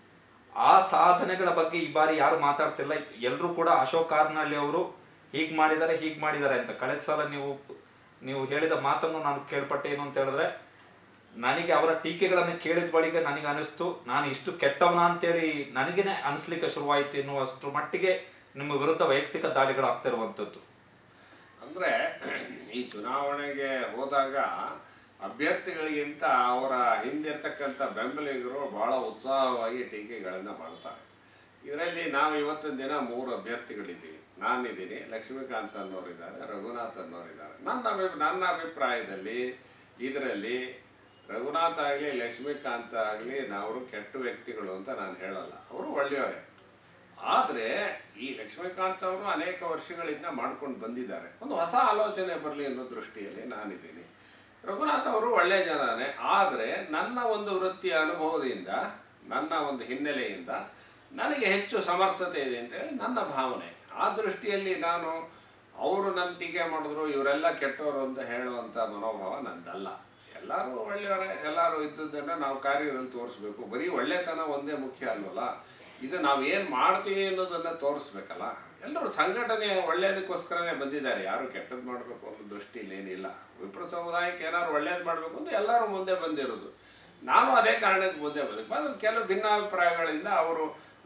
S2: ಆ ಸಾಧನೆಗಳ ಬಗ್ಗೆ ಈ ಬಾರಿ ಯಾರು ಮಾತಾಡ್ತಿಲ್ಲ ಎಲ್ಲರೂ ಕೂಡ ಅಶೋಕ್ ಕಾರ್ನಳ್ಳಿ ಅವರು ಹೀಗ್ ಮಾಡಿದ್ದಾರೆ ಹೀಗ್ ಮಾಡಿದ್ದಾರೆ ಅಂತ ಕಳೆದ ಸಲ ನೀವು ನೀವು ಹೇಳಿದ ಮಾತನ್ನು ನಾನು ಕೇಳ್ಪಟ್ಟೆ ಏನು ಅಂತ ಹೇಳಿದ್ರೆ ನನಗೆ ಅವರ ಟೀಕೆಗಳನ್ನು ಕೇಳಿದ ಬಳಿಕ ನನಗೆ ಅನಿಸ್ತು ನಾನು ಇಷ್ಟು ಕೆಟ್ಟವನ ಅಂತೇಳಿ ನನಗೇನೆ ಅನಿಸ್ಲಿಕ್ಕೆ ಶುರುವಾಯಿತು ಎನ್ನುವಷ್ಟು ಮಟ್ಟಿಗೆ ನಿಮ್ಮ ವಿರುದ್ಧ ವೈಯಕ್ತಿಕ ದಾಳಿಗಳಾಗ್ತಿರುವಂಥದ್ದು
S1: ಅಂದರೆ ಈ ಚುನಾವಣೆಗೆ ಹೋದಾಗ ಅಭ್ಯರ್ಥಿಗಳಿಗಿಂತ ಅವರ ಹಿಂದಿರ್ತಕ್ಕಂಥ ಬೆಂಬಲಿಗರು ಬಹಳ ಉತ್ಸಾಹವಾಗಿ ಟೀಕೆಗಳನ್ನು ಮಾಡ್ತಾರೆ ಇದರಲ್ಲಿ ನಾವು ಇವತ್ತಿನ ದಿನ ಮೂರು ಅಭ್ಯರ್ಥಿಗಳಿದ್ದೀವಿ ನಾನಿದ್ದೀನಿ ಲಕ್ಷ್ಮೀಕಾಂತ್ ಅನ್ನೋರಿದ್ದಾರೆ ರಘುನಾಥ್ ಅನ್ನೋರಿದ್ದಾರೆ ನನ್ನ ಅಭಿ ನನ್ನ ಅಭಿಪ್ರಾಯದಲ್ಲಿ ಇದರಲ್ಲಿ ರಘುನಾಥ್ ಆಗಲಿ ಲಕ್ಷ್ಮೀಕಾಂತ್ ಆಗಲಿ ನಾವು ಕೆಟ್ಟ ವ್ಯಕ್ತಿಗಳು ಅಂತ ನಾನು ಹೇಳಲ್ಲ ಅವರು ಒಳ್ಳೆಯವರೇ ಆದರೆ ಈ ಲಕ್ಷ್ಮೀಕಾಂತ್ ಅವರು ಅನೇಕ ವರ್ಷಗಳಿಂದ ಮಾಡ್ಕೊಂಡು ಬಂದಿದ್ದಾರೆ ಒಂದು ಹೊಸ ಆಲೋಚನೆ ಬರಲಿ ಅನ್ನೋ ದೃಷ್ಟಿಯಲ್ಲಿ ನಾನಿದ್ದೀನಿ ರಘುನಾಥ್ ಅವರು ಒಳ್ಳೆಯ ಜನನೇ ಆದರೆ ನನ್ನ ಒಂದು ವೃತ್ತಿಯ ಅನುಭವದಿಂದ ನನ್ನ ಒಂದು ಹಿನ್ನೆಲೆಯಿಂದ ನನಗೆ ಹೆಚ್ಚು ಸಮರ್ಥತೆ ಇದೆ ಅಂತೇಳಿ ನನ್ನ ಭಾವನೆ ಆ ದೃಷ್ಟಿಯಲ್ಲಿ ನಾನು ಅವರು ನನ್ನ ಟೀಕೆ ಮಾಡಿದ್ರು ಇವರೆಲ್ಲ ಕೆಟ್ಟವರು ಅಂತ ಹೇಳುವಂಥ ಮನೋಭಾವ ನಂದಲ್ಲ ಎಲ್ಲರೂ ಒಳ್ಳೆಯವರೇ ಎಲ್ಲರೂ ಇದ್ದದ್ದನ್ನು ನಾವು ಕಾರ್ಯದಲ್ಲಿ ತೋರಿಸ್ಬೇಕು ಬರೀ ಒಳ್ಳೆತನ ಒಂದೇ ಮುಖ್ಯ ಅಲ್ವಲ್ಲ ಇದು ನಾವು ಏನು ಮಾಡ್ತೀವಿ ಅನ್ನೋದನ್ನು ತೋರಿಸ್ಬೇಕಲ್ಲ ಎಲ್ಲರೂ ಸಂಘಟನೆ ಒಳ್ಳೆಯದಕ್ಕೋಸ್ಕರನೇ ಬಂದಿದ್ದಾರೆ ಯಾರು ಕೆಟ್ಟದ್ದು ಮಾಡಬೇಕು ಅನ್ನೋ ದೃಷ್ಟಿಯಲ್ಲಿ ಏನಿಲ್ಲ ವಿಪ್ರ ಸಮುದಾಯಕ್ಕೆ ಏನಾದ್ರು ಒಳ್ಳೇದು ಮಾಡಬೇಕು ಅಂತ ಎಲ್ಲರೂ ಮುಂದೆ ಬಂದಿರೋದು ನಾನು ಅದೇ ಕಾರಣಕ್ಕೆ ಮುಂದೆ ಬಂದಿದ್ದೆ ಆದರೆ ಕೆಲವು ಭಿನ್ನಾಭಿಪ್ರಾಯಗಳಿಂದ ಅವರು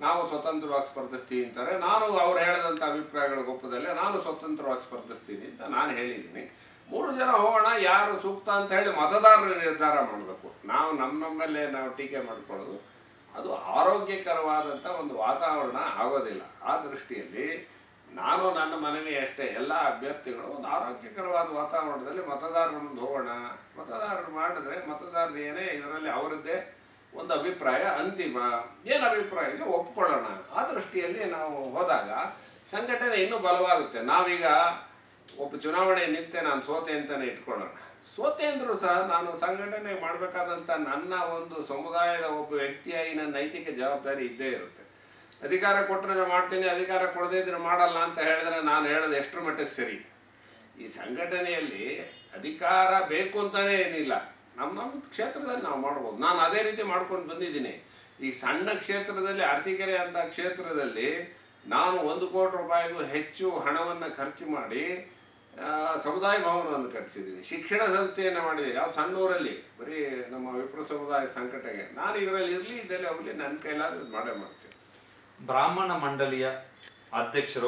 S1: ನಾವು ಸ್ವತಂತ್ರವಾಗಿ ಸ್ಪರ್ಧಿಸ್ತೀವಿ ಅಂತಾರೆ ನಾನು ಅವ್ರು ಹೇಳಿದಂಥ ಅಭಿಪ್ರಾಯಗಳ ಒಪ್ಪದಲ್ಲೇ ನಾನು ಸ್ವತಂತ್ರವಾಗಿ ಸ್ಪರ್ಧಿಸ್ತೀನಿ ಅಂತ ನಾನು ಹೇಳಿದ್ದೀನಿ ಮೂರು ಜನ ಹೋಗೋಣ ಯಾರು ಸೂಕ್ತ ಅಂತ ಹೇಳಿ ಮತದಾರರು ನಿರ್ಧಾರ ಮಾಡಬೇಕು ನಾವು ನಮ್ಮ ನಮ್ಮಲ್ಲೇ ನಾವು ಟೀಕೆ ಮಾಡ್ಕೊಳ್ಳೋದು ಅದು ಆರೋಗ್ಯಕರವಾದಂಥ ಒಂದು ವಾತಾವರಣ ಆಗೋದಿಲ್ಲ ಆ ದೃಷ್ಟಿಯಲ್ಲಿ ನಾನು ನನ್ನ ಮನವಿ ಅಷ್ಟೇ ಎಲ್ಲ ಅಭ್ಯರ್ಥಿಗಳು ಒಂದು ಆರೋಗ್ಯಕರವಾದ ವಾತಾವರಣದಲ್ಲಿ ಮತದಾರರ ಮುಂದೆ ಹೋಗೋಣ ಮತದಾರರು ಮಾಡಿದ್ರೆ ಮತದಾರರು ಏನೇ ಇದರಲ್ಲಿ ಅವರದ್ದೇ ಒಂದು ಅಭಿಪ್ರಾಯ ಅಂತಿಮ ಏನು ಅಭಿಪ್ರಾಯ ಇದೆ ಒಪ್ಕೊಳ್ಳೋಣ ಆ ದೃಷ್ಟಿಯಲ್ಲಿ ನಾವು ಹೋದಾಗ ಸಂಘಟನೆ ಇನ್ನೂ ಬಲವಾಗುತ್ತೆ ನಾವೀಗ ಒಬ್ಬ ಚುನಾವಣೆ ನಿಂತೆ ನಾನು ಸೋತೆ ಅಂತಲೇ ಇಟ್ಕೊಳ್ಳೋಣ ಸೋತೆ ಅಂದರೂ ಸಹ ನಾನು ಸಂಘಟನೆ ಮಾಡಬೇಕಾದಂಥ ನನ್ನ ಒಂದು ಸಮುದಾಯದ ಒಬ್ಬ ವ್ಯಕ್ತಿಯಾಗಿ ನನ್ನ ನೈತಿಕ ಜವಾಬ್ದಾರಿ ಇದ್ದೇ ಇರುತ್ತೆ ಅಧಿಕಾರ ಕೊಟ್ಟರೆ ನಾನು ಮಾಡ್ತೀನಿ ಅಧಿಕಾರ ಕೊಡದೇ ಇದ್ರೆ ಮಾಡಲ್ಲ ಅಂತ ಹೇಳಿದ್ರೆ ನಾನು ಹೇಳೋದು ಎಷ್ಟರ ಮಟ್ಟಿಗೆ ಸರಿ ಈ ಸಂಘಟನೆಯಲ್ಲಿ ಅಧಿಕಾರ ಬೇಕು ಅಂತಾನೆ ಏನಿಲ್ಲ ನಮ್ಮ ನಮ್ಮ ಕ್ಷೇತ್ರದಲ್ಲಿ ನಾವು ಮಾಡ್ಬೋದು ನಾನು ಅದೇ ರೀತಿ ಮಾಡ್ಕೊಂಡು ಬಂದಿದ್ದೀನಿ ಈ ಸಣ್ಣ ಕ್ಷೇತ್ರದಲ್ಲಿ ಅರಸೀಕೆರೆ ಅಂತ ಕ್ಷೇತ್ರದಲ್ಲಿ ನಾನು ಒಂದು ಕೋಟಿ ರೂಪಾಯಿಗೂ ಹೆಚ್ಚು ಹಣವನ್ನು ಖರ್ಚು ಮಾಡಿ ಆ, ಸಮುದಾಯ ಭವನವನ್ನು ಕಟ್ಟಿಸಿದ್ದೀನಿ ಶಿಕ್ಷಣ ಸಂಸ್ಥೆಯನ್ನು ಮಾಡಿದೆ ಯಾವ ಸಣ್ಣ ಊರಲ್ಲಿ ಬರೀ ನಮ್ಮ ವಿಪ್ರ ಸಮುದಾಯ ಸಂಘಟನೆಗೆ ನಾನು ಇದರಲ್ಲಿ ಇರಲಿ ಇದರಲ್ಲಿ ಅವಲಿ ನನ್ನ ಕೈಲಾದ ಮಾಡೇ ಮಾಡ್ತೀನಿ
S2: ಬ್ರಾಹ್ಮಣ ಮಂಡಳಿಯ ಅಧ್ಯಕ್ಷರು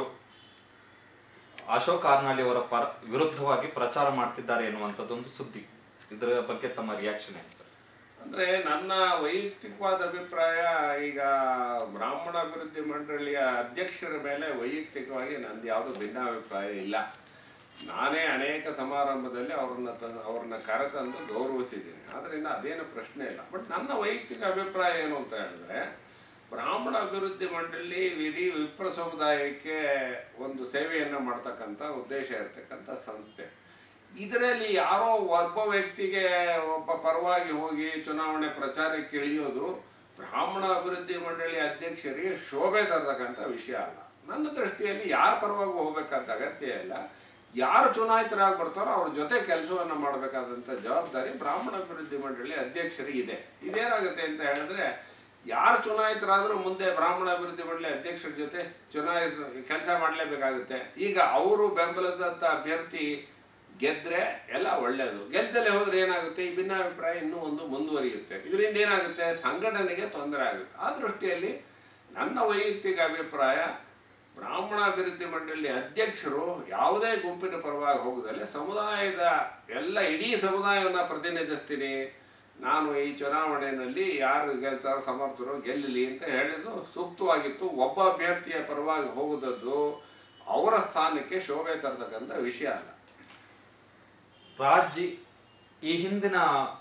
S2: ಅಶೋಕ್ ಆರ್ನಾಳಿ ಅವರ ಪರ ವಿರುದ್ಧವಾಗಿ ಪ್ರಚಾರ ಮಾಡ್ತಿದ್ದಾರೆ ಎನ್ನುವಂಥದ್ದೊಂದು ಸುದ್ದಿ ಇದರ ಬಗ್ಗೆ ತಮ್ಮ ರಿಯಾಕ್ಷನ್ ಏನು ಸರ್
S1: ಅಂದ್ರೆ ನನ್ನ ವೈಯಕ್ತಿಕವಾದ ಅಭಿಪ್ರಾಯ ಈಗ ಬ್ರಾಹ್ಮಣ ಅಭಿವೃದ್ಧಿ ಮಂಡಳಿಯ ಅಧ್ಯಕ್ಷರ ಮೇಲೆ ವೈಯಕ್ತಿಕವಾಗಿ ನಂದು ಯಾವುದು ಭಿನ್ನಾಭಿಪ್ರಾಯ ಇಲ್ಲ ನಾನೇ ಅನೇಕ ಸಮಾರಂಭದಲ್ಲಿ ಅವ್ರನ್ನ ತಂದು ಅವ್ರನ್ನ ಕರೆತಂದು ಗೌರವಿಸಿದ್ದೀನಿ ಅದರಿಂದ ಅದೇನು ಪ್ರಶ್ನೆ ಇಲ್ಲ ಬಟ್ ನನ್ನ ವೈಯಕ್ತಿಕ ಅಭಿಪ್ರಾಯ ಏನು ಅಂತ ಹೇಳಿದ್ರೆ ಬ್ರಾಹ್ಮಣ ಅಭಿವೃದ್ಧಿ ಮಂಡಳಿ ಇಡೀ ವಿಪ್ರ ಸಮುದಾಯಕ್ಕೆ ಒಂದು ಸೇವೆಯನ್ನು ಮಾಡ್ತಕ್ಕಂಥ ಉದ್ದೇಶ ಇರತಕ್ಕಂಥ ಸಂಸ್ಥೆ ಇದರಲ್ಲಿ ಯಾರೋ ಒಬ್ಬ ವ್ಯಕ್ತಿಗೆ ಒಬ್ಬ ಪರವಾಗಿ ಹೋಗಿ ಚುನಾವಣೆ ಪ್ರಚಾರಕ್ಕೆ ಇಳಿಯೋದು ಬ್ರಾಹ್ಮಣ ಅಭಿವೃದ್ಧಿ ಮಂಡಳಿ ಅಧ್ಯಕ್ಷರಿಗೆ ಶೋಭೆ ತರತಕ್ಕಂಥ ವಿಷಯ ಅಲ್ಲ ನನ್ನ ದೃಷ್ಟಿಯಲ್ಲಿ ಯಾರ ಪರವಾಗಿ ಹೋಗ್ಬೇಕಾದ ಅಗತ್ಯ ಇಲ್ಲ ಯಾರು ಚುನಾಯಿತರಾಗಿ ಬರ್ತಾರೋ ಅವ್ರ ಜೊತೆ ಕೆಲಸವನ್ನು ಮಾಡಬೇಕಾದಂಥ ಜವಾಬ್ದಾರಿ ಬ್ರಾಹ್ಮಣ ಅಭಿವೃದ್ಧಿ ಮಂಡಳಿ ಅಧ್ಯಕ್ಷರಿಗೆ ಇದೆ ಇದೇನಾಗುತ್ತೆ ಅಂತ ಹೇಳಿದ್ರೆ ಯಾರು ಚುನಾಯಿತರಾದರೂ ಮುಂದೆ ಬ್ರಾಹ್ಮಣ ಅಭಿವೃದ್ಧಿ ಮಂಡಳಿ ಅಧ್ಯಕ್ಷರ ಜೊತೆ ಚುನಾಯಿತ ಕೆಲಸ ಮಾಡಲೇಬೇಕಾಗುತ್ತೆ ಈಗ ಅವರು ಬೆಂಬಲದಂಥ ಅಭ್ಯರ್ಥಿ ಗೆದ್ರೆ ಎಲ್ಲ ಒಳ್ಳೆಯದು ಗೆಲ್ದಲೆ ಹೋದ್ರೆ ಏನಾಗುತ್ತೆ ಈ ಭಿನ್ನಾಭಿಪ್ರಾಯ ಇನ್ನೂ ಒಂದು ಮುಂದುವರಿಯುತ್ತೆ ಇದರಿಂದ ಏನಾಗುತ್ತೆ ಸಂಘಟನೆಗೆ ತೊಂದರೆ ಆಗುತ್ತೆ ಆ ದೃಷ್ಟಿಯಲ್ಲಿ ನನ್ನ ವೈಯಕ್ತಿಕ ಅಭಿಪ್ರಾಯ ಬ್ರಾಹ್ಮಣ ಅಭಿವೃದ್ಧಿ ಮಂಡಳಿ ಅಧ್ಯಕ್ಷರು ಯಾವುದೇ ಗುಂಪಿನ ಪರವಾಗಿ ಹೋಗದಲ್ಲೇ ಸಮುದಾಯದ ಎಲ್ಲ ಇಡೀ ಸಮುದಾಯವನ್ನು ಪ್ರತಿನಿಧಿಸ್ತೀನಿ ನಾನು ಈ ಚುನಾವಣೆಯಲ್ಲಿ ಯಾರು ಗೆಲ್ತಾರೋ ಸಮರ್ಥರು ಗೆಲ್ಲಲಿ ಅಂತ ಹೇಳಿದ್ದು ಸೂಕ್ತವಾಗಿತ್ತು ಒಬ್ಬ ಅಭ್ಯರ್ಥಿಯ ಪರವಾಗಿ ಹೋಗುದದ್ದು ಅವರ ಸ್ಥಾನಕ್ಕೆ ಶೋಭೆ ತರತಕ್ಕಂಥ ವಿಷಯ ಅಲ್ಲ
S2: ರಾಜ್ಯ ಈ ಹಿಂದಿನ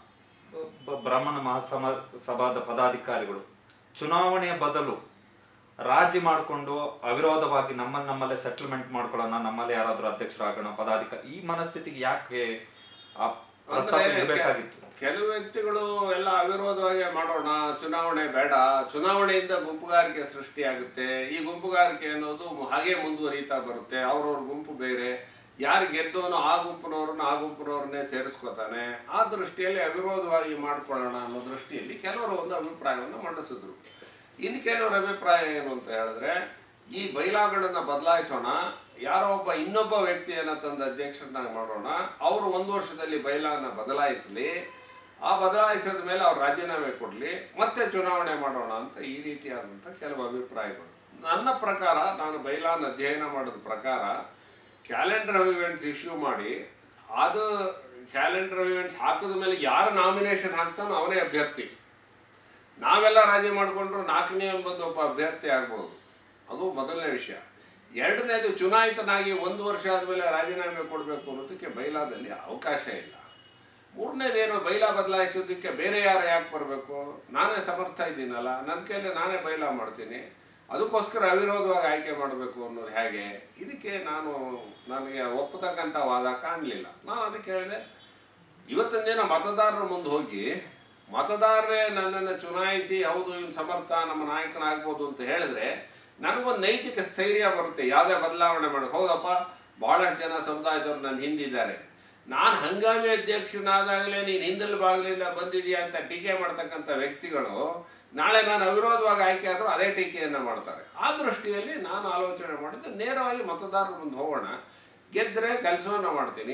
S2: ಬ- ಬ್ರಾಹ್ಮಣ ಮಹಾಸಮ ಸಭಾದ ಪದಾಧಿಕಾರಿಗಳು ಚುನಾವಣೆಯ ಬದಲು ರಾಜಿ ಮಾಡಿಕೊಂಡು ಅವಿರೋಧವಾಗಿ ನಮ್ಮಲ್ಲಿ ನಮ್ಮಲ್ಲೇ ಸೆಟಲ್ಮೆಂಟ್ ಮಾಡ್ಕೊಳ್ಳೋಣ ನಮ್ಮಲ್ಲೇ ಯಾರಾದ್ರೂ ಅಧ್ಯಕ್ಷರಾಗೋಣ ಪದಾಧಿಕಾರಿ ಈ ಮನಸ್ಥಿತಿಗೆ ಯಾಕೆ ಆ ಪ್ರಸ್ತಾಪ
S1: ಅಂದ್ರೆ
S2: ಇರಬೇಕಾಗಿತ್ತು
S1: ಕೆಲವು ವ್ಯಕ್ತಿಗಳು ಎಲ್ಲ ಅವಿರೋಧವಾಗಿ ಮಾಡೋಣ ಚುನಾವಣೆ ಬೇಡ ಚುನಾವಣೆಯಿಂದ ಗುಂಪುಗಾರಿಕೆ ಸೃಷ್ಟಿಯಾಗುತ್ತೆ ಈ ಗುಂಪುಗಾರಿಕೆ ಅನ್ನೋದು ಹಾಗೆ ಮುಂದುವರಿತಾ ಬರುತ್ತೆ ಅವ್ರವ್ರ ಗುಂಪು ಬೇರೆ ಯಾರು ಗೆದ್ದವನು ಆ ಗುಂಪಿನವ್ರನ್ನ ಆ ಗುಂಪಿನವ್ರನ್ನೇ ಸೇರಿಸ್ಕೊತಾನೆ ಆ ದೃಷ್ಟಿಯಲ್ಲಿ ಅವಿರೋಧವಾಗಿ ಮಾಡ್ಕೊಳ್ಳೋಣ ಅನ್ನೋ ದೃಷ್ಟಿಯಲ್ಲಿ ಕೆಲವರು ಒಂದು ಅಭಿಪ್ರಾಯವನ್ನು ಮಂಡಿಸಿದ್ರು ಇನ್ನು ಕೆಲವರ ಅಭಿಪ್ರಾಯ ಏನು ಅಂತ ಹೇಳಿದ್ರೆ ಈ ಬೈಲಾಗಳನ್ನು ಬದಲಾಯಿಸೋಣ ಯಾರೋ ಒಬ್ಬ ಇನ್ನೊಬ್ಬ ವ್ಯಕ್ತಿಯನ್ನು ತಂದು ಅಧ್ಯಕ್ಷರನ್ನಾಗಿ ಮಾಡೋಣ ಅವರು ಒಂದು ವರ್ಷದಲ್ಲಿ ಬೈಲಾನ ಬದಲಾಯಿಸಲಿ ಆ ಬದಲಾಯಿಸಿದ ಮೇಲೆ ಅವ್ರು ರಾಜೀನಾಮೆ ಕೊಡಲಿ ಮತ್ತೆ ಚುನಾವಣೆ ಮಾಡೋಣ ಅಂತ ಈ ರೀತಿಯಾದಂಥ ಕೆಲವು ಅಭಿಪ್ರಾಯಗಳು ನನ್ನ ಪ್ರಕಾರ ನಾನು ಬೈಲಾನ್ ಅಧ್ಯಯನ ಮಾಡಿದ ಪ್ರಕಾರ ಕ್ಯಾಲೆಂಡರ್ ಆಫ್ ಇವೆಂಟ್ಸ್ ಇಶ್ಯೂ ಮಾಡಿ ಅದು ಕ್ಯಾಲೆಂಡರ್ ಆಫ್ ಇವೆಂಟ್ಸ್ ಹಾಕಿದ ಮೇಲೆ ಯಾರು ನಾಮಿನೇಷನ್ ಹಾಕ್ತಾನೋ ಅವನೇ ಅಭ್ಯರ್ಥಿ ನಾವೆಲ್ಲ ರಾಜಿ ಮಾಡಿಕೊಂಡ್ರು ನಾಲ್ಕನೇ ಬಂದು ಒಬ್ಬ ಅಭ್ಯರ್ಥಿ ಆಗ್ಬೋದು ಅದು ಮೊದಲನೇ ವಿಷಯ ಎರಡನೇದು ಚುನಾಯಿತನಾಗಿ ಒಂದು ವರ್ಷ ಆದಮೇಲೆ ರಾಜೀನಾಮೆ ಕೊಡಬೇಕು ಅನ್ನೋದಕ್ಕೆ ಬೈಲಾದಲ್ಲಿ ಅವಕಾಶ ಇಲ್ಲ ಮೂರನೇದೇನು ಬೈಲಾ ಬದಲಾಯಿಸೋದಕ್ಕೆ ಬೇರೆ ಯಾರು ಯಾಕೆ ಬರಬೇಕು ನಾನೇ ಸಮರ್ಥ ಇದ್ದೀನಲ್ಲ ನನ್ನ ಕೈಲಿ ನಾನೇ ಬೈಲಾ ಮಾಡ್ತೀನಿ ಅದಕ್ಕೋಸ್ಕರ ಅವಿರೋಧವಾಗಿ ಆಯ್ಕೆ ಮಾಡಬೇಕು ಅನ್ನೋದು ಹೇಗೆ ಇದಕ್ಕೆ ನಾನು ನನಗೆ ಒಪ್ಪತಕ್ಕಂಥ ವಾದ ಕಾಣಲಿಲ್ಲ ನಾನು ಅದಕ್ಕೆ ಹೇಳಿದೆ ಇವತ್ತಿನ ದಿನ ಮತದಾರರ ಮುಂದೆ ಹೋಗಿ ಮತದಾರರೇ ನನ್ನನ್ನು ಚುನಾಯಿಸಿ ಹೌದು ಇವನು ಸಮರ್ಥ ನಮ್ಮ ನಾಯಕನಾಗ್ಬೋದು ಅಂತ ಹೇಳಿದ್ರೆ ನನಗೊಂದು ನೈತಿಕ ಸ್ಥೈರ್ಯ ಬರುತ್ತೆ ಯಾವುದೇ ಬದಲಾವಣೆ ಮಾಡಿ ಹೌದಪ್ಪ ಭಾಳಷ್ಟು ಜನ ಸಮುದಾಯದವ್ರು ನನ್ನ ಹಿಂದಿದ್ದಾರೆ ನಾನು ಹಂಗಾಮಿ ಅಧ್ಯಕ್ಷನಾದಾಗಲೇ ನೀನು ಹಿಂದಲ್ ಬಾಗಿಲಿಂದ ಬಂದಿದೀಯ ಅಂತ ಟೀಕೆ ಮಾಡ್ತಕ್ಕಂಥ ವ್ಯಕ್ತಿಗಳು ನಾಳೆ ನಾನು ಅವಿರೋಧವಾಗಿ ಆಯ್ಕೆ ಆದರೂ ಅದೇ ಟೀಕೆಯನ್ನು ಮಾಡ್ತಾರೆ ಆ ದೃಷ್ಟಿಯಲ್ಲಿ ನಾನು ಆಲೋಚನೆ ಮಾಡಿದ್ದು ನೇರವಾಗಿ ಮತದಾರರ ಮುಂದೆ ಹೋಗೋಣ ಗೆದ್ದರೆ ಕೆಲಸವನ್ನು ಮಾಡ್ತೀನಿ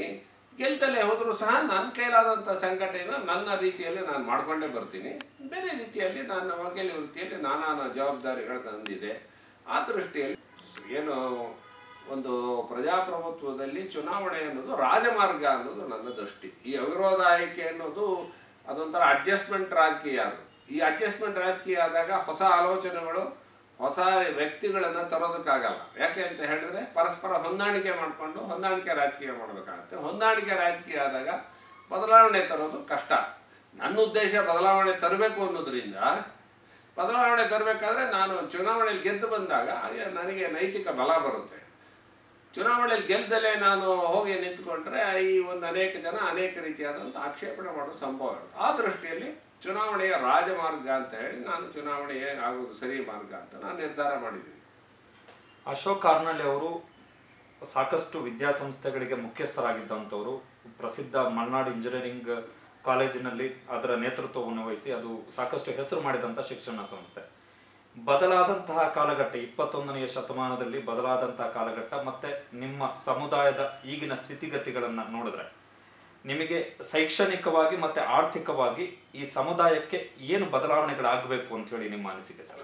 S1: ಗೆಲ್ದಲ್ಲೇ ಹೋದರೂ ಸಹ ನನ್ನ ಕೈಲಾದಂಥ ಸಂಘಟನೆನ ನನ್ನ ರೀತಿಯಲ್ಲಿ ನಾನು ಮಾಡ್ಕೊಂಡೇ ಬರ್ತೀನಿ ಬೇರೆ ರೀತಿಯಲ್ಲಿ ನನ್ನ ವಕೀಲಿ ವೃತ್ತಿಯಲ್ಲಿ ನಾನಾ ಜವಾಬ್ದಾರಿಗಳು ತಂದಿದೆ ಆ ದೃಷ್ಟಿಯಲ್ಲಿ ಏನು ಒಂದು ಪ್ರಜಾಪ್ರಭುತ್ವದಲ್ಲಿ ಚುನಾವಣೆ ಅನ್ನೋದು ರಾಜಮಾರ್ಗ ಅನ್ನೋದು ನನ್ನ ದೃಷ್ಟಿ ಈ ಅವಿರೋಧ ಆಯ್ಕೆ ಅನ್ನೋದು ಅದೊಂಥರ ಅಡ್ಜಸ್ಟ್ಮೆಂಟ್ ರಾಜಕೀಯ ಅದು ಈ ಅಡ್ಜಸ್ಟ್ಮೆಂಟ್ ರಾಜಕೀಯ ಆದಾಗ ಹೊಸ ಆಲೋಚನೆಗಳು ಹೊಸ ವ್ಯಕ್ತಿಗಳನ್ನು ತರೋದಕ್ಕಾಗಲ್ಲ ಯಾಕೆ ಅಂತ ಹೇಳಿದ್ರೆ ಪರಸ್ಪರ ಹೊಂದಾಣಿಕೆ ಮಾಡಿಕೊಂಡು ಹೊಂದಾಣಿಕೆ ರಾಜಕೀಯ ಮಾಡಬೇಕಾಗತ್ತೆ ಹೊಂದಾಣಿಕೆ ರಾಜಕೀಯ ಆದಾಗ ಬದಲಾವಣೆ ತರೋದು ಕಷ್ಟ ನನ್ನ ಉದ್ದೇಶ ಬದಲಾವಣೆ ತರಬೇಕು ಅನ್ನೋದ್ರಿಂದ ಬದಲಾವಣೆ ತರಬೇಕಾದ್ರೆ ನಾನು ಚುನಾವಣೆಯಲ್ಲಿ ಗೆದ್ದು ಬಂದಾಗ ಹಾಗೆ ನನಗೆ ನೈತಿಕ ಬಲ ಬರುತ್ತೆ ಚುನಾವಣೆಯಲ್ಲಿ ಗೆಲ್ದಲೇ ನಾನು ಹೋಗಿ ನಿಂತ್ಕೊಂಡ್ರೆ ಈ ಒಂದು ಅನೇಕ ಜನ ಅನೇಕ ರೀತಿಯಾದಂಥ ಆಕ್ಷೇಪಣೆ ಮಾಡೋ ಸಂಭವ ಇರುತ್ತೆ ಆ ದೃಷ್ಟಿಯಲ್ಲಿ ಚುನಾವಣೆಯ ರಾಜಮಾರ್ಗ ಅಂತ ಹೇಳಿ ನಾನು ಚುನಾವಣೆ ಆಗೋದು ಸರಿ ಮಾರ್ಗ ಅಂತ ನಾನು ನಿರ್ಧಾರ ಮಾಡಿದ್ದೀನಿ
S2: ಅಶೋಕ್ ಕಾರ್ನಳ್ಳಿ ಅವರು ಸಾಕಷ್ಟು ವಿದ್ಯಾಸಂಸ್ಥೆಗಳಿಗೆ ಮುಖ್ಯಸ್ಥರಾಗಿದ್ದಂಥವರು ಪ್ರಸಿದ್ಧ ಮಲ್ನಾಡು ಇಂಜಿನಿಯರಿಂಗ್ ಕಾಲೇಜಿನಲ್ಲಿ ಅದರ ನೇತೃತ್ವವನ್ನು ವಹಿಸಿ ಅದು ಸಾಕಷ್ಟು ಹೆಸರು ಮಾಡಿದಂಥ ಶಿಕ್ಷಣ ಸಂಸ್ಥೆ ಬದಲಾದಂತಹ ಕಾಲಘಟ್ಟ ಇಪ್ಪತ್ತೊಂದನೆಯ ಶತಮಾನದಲ್ಲಿ ಬದಲಾದಂತಹ ಕಾಲಘಟ್ಟ ಮತ್ತೆ ನಿಮ್ಮ ಸಮುದಾಯದ ಈಗಿನ ಸ್ಥಿತಿಗತಿಗಳನ್ನು ನೋಡಿದ್ರೆ ನಿಮಗೆ ಶೈಕ್ಷಣಿಕವಾಗಿ ಮತ್ತೆ ಆರ್ಥಿಕವಾಗಿ ಈ ಸಮುದಾಯಕ್ಕೆ ಏನು ಬದಲಾವಣೆಗಳಾಗಬೇಕು ಅಂತ ಹೇಳಿ ನಿಮ್ಮ ಅನಿಸಿಕೆ ಸರ್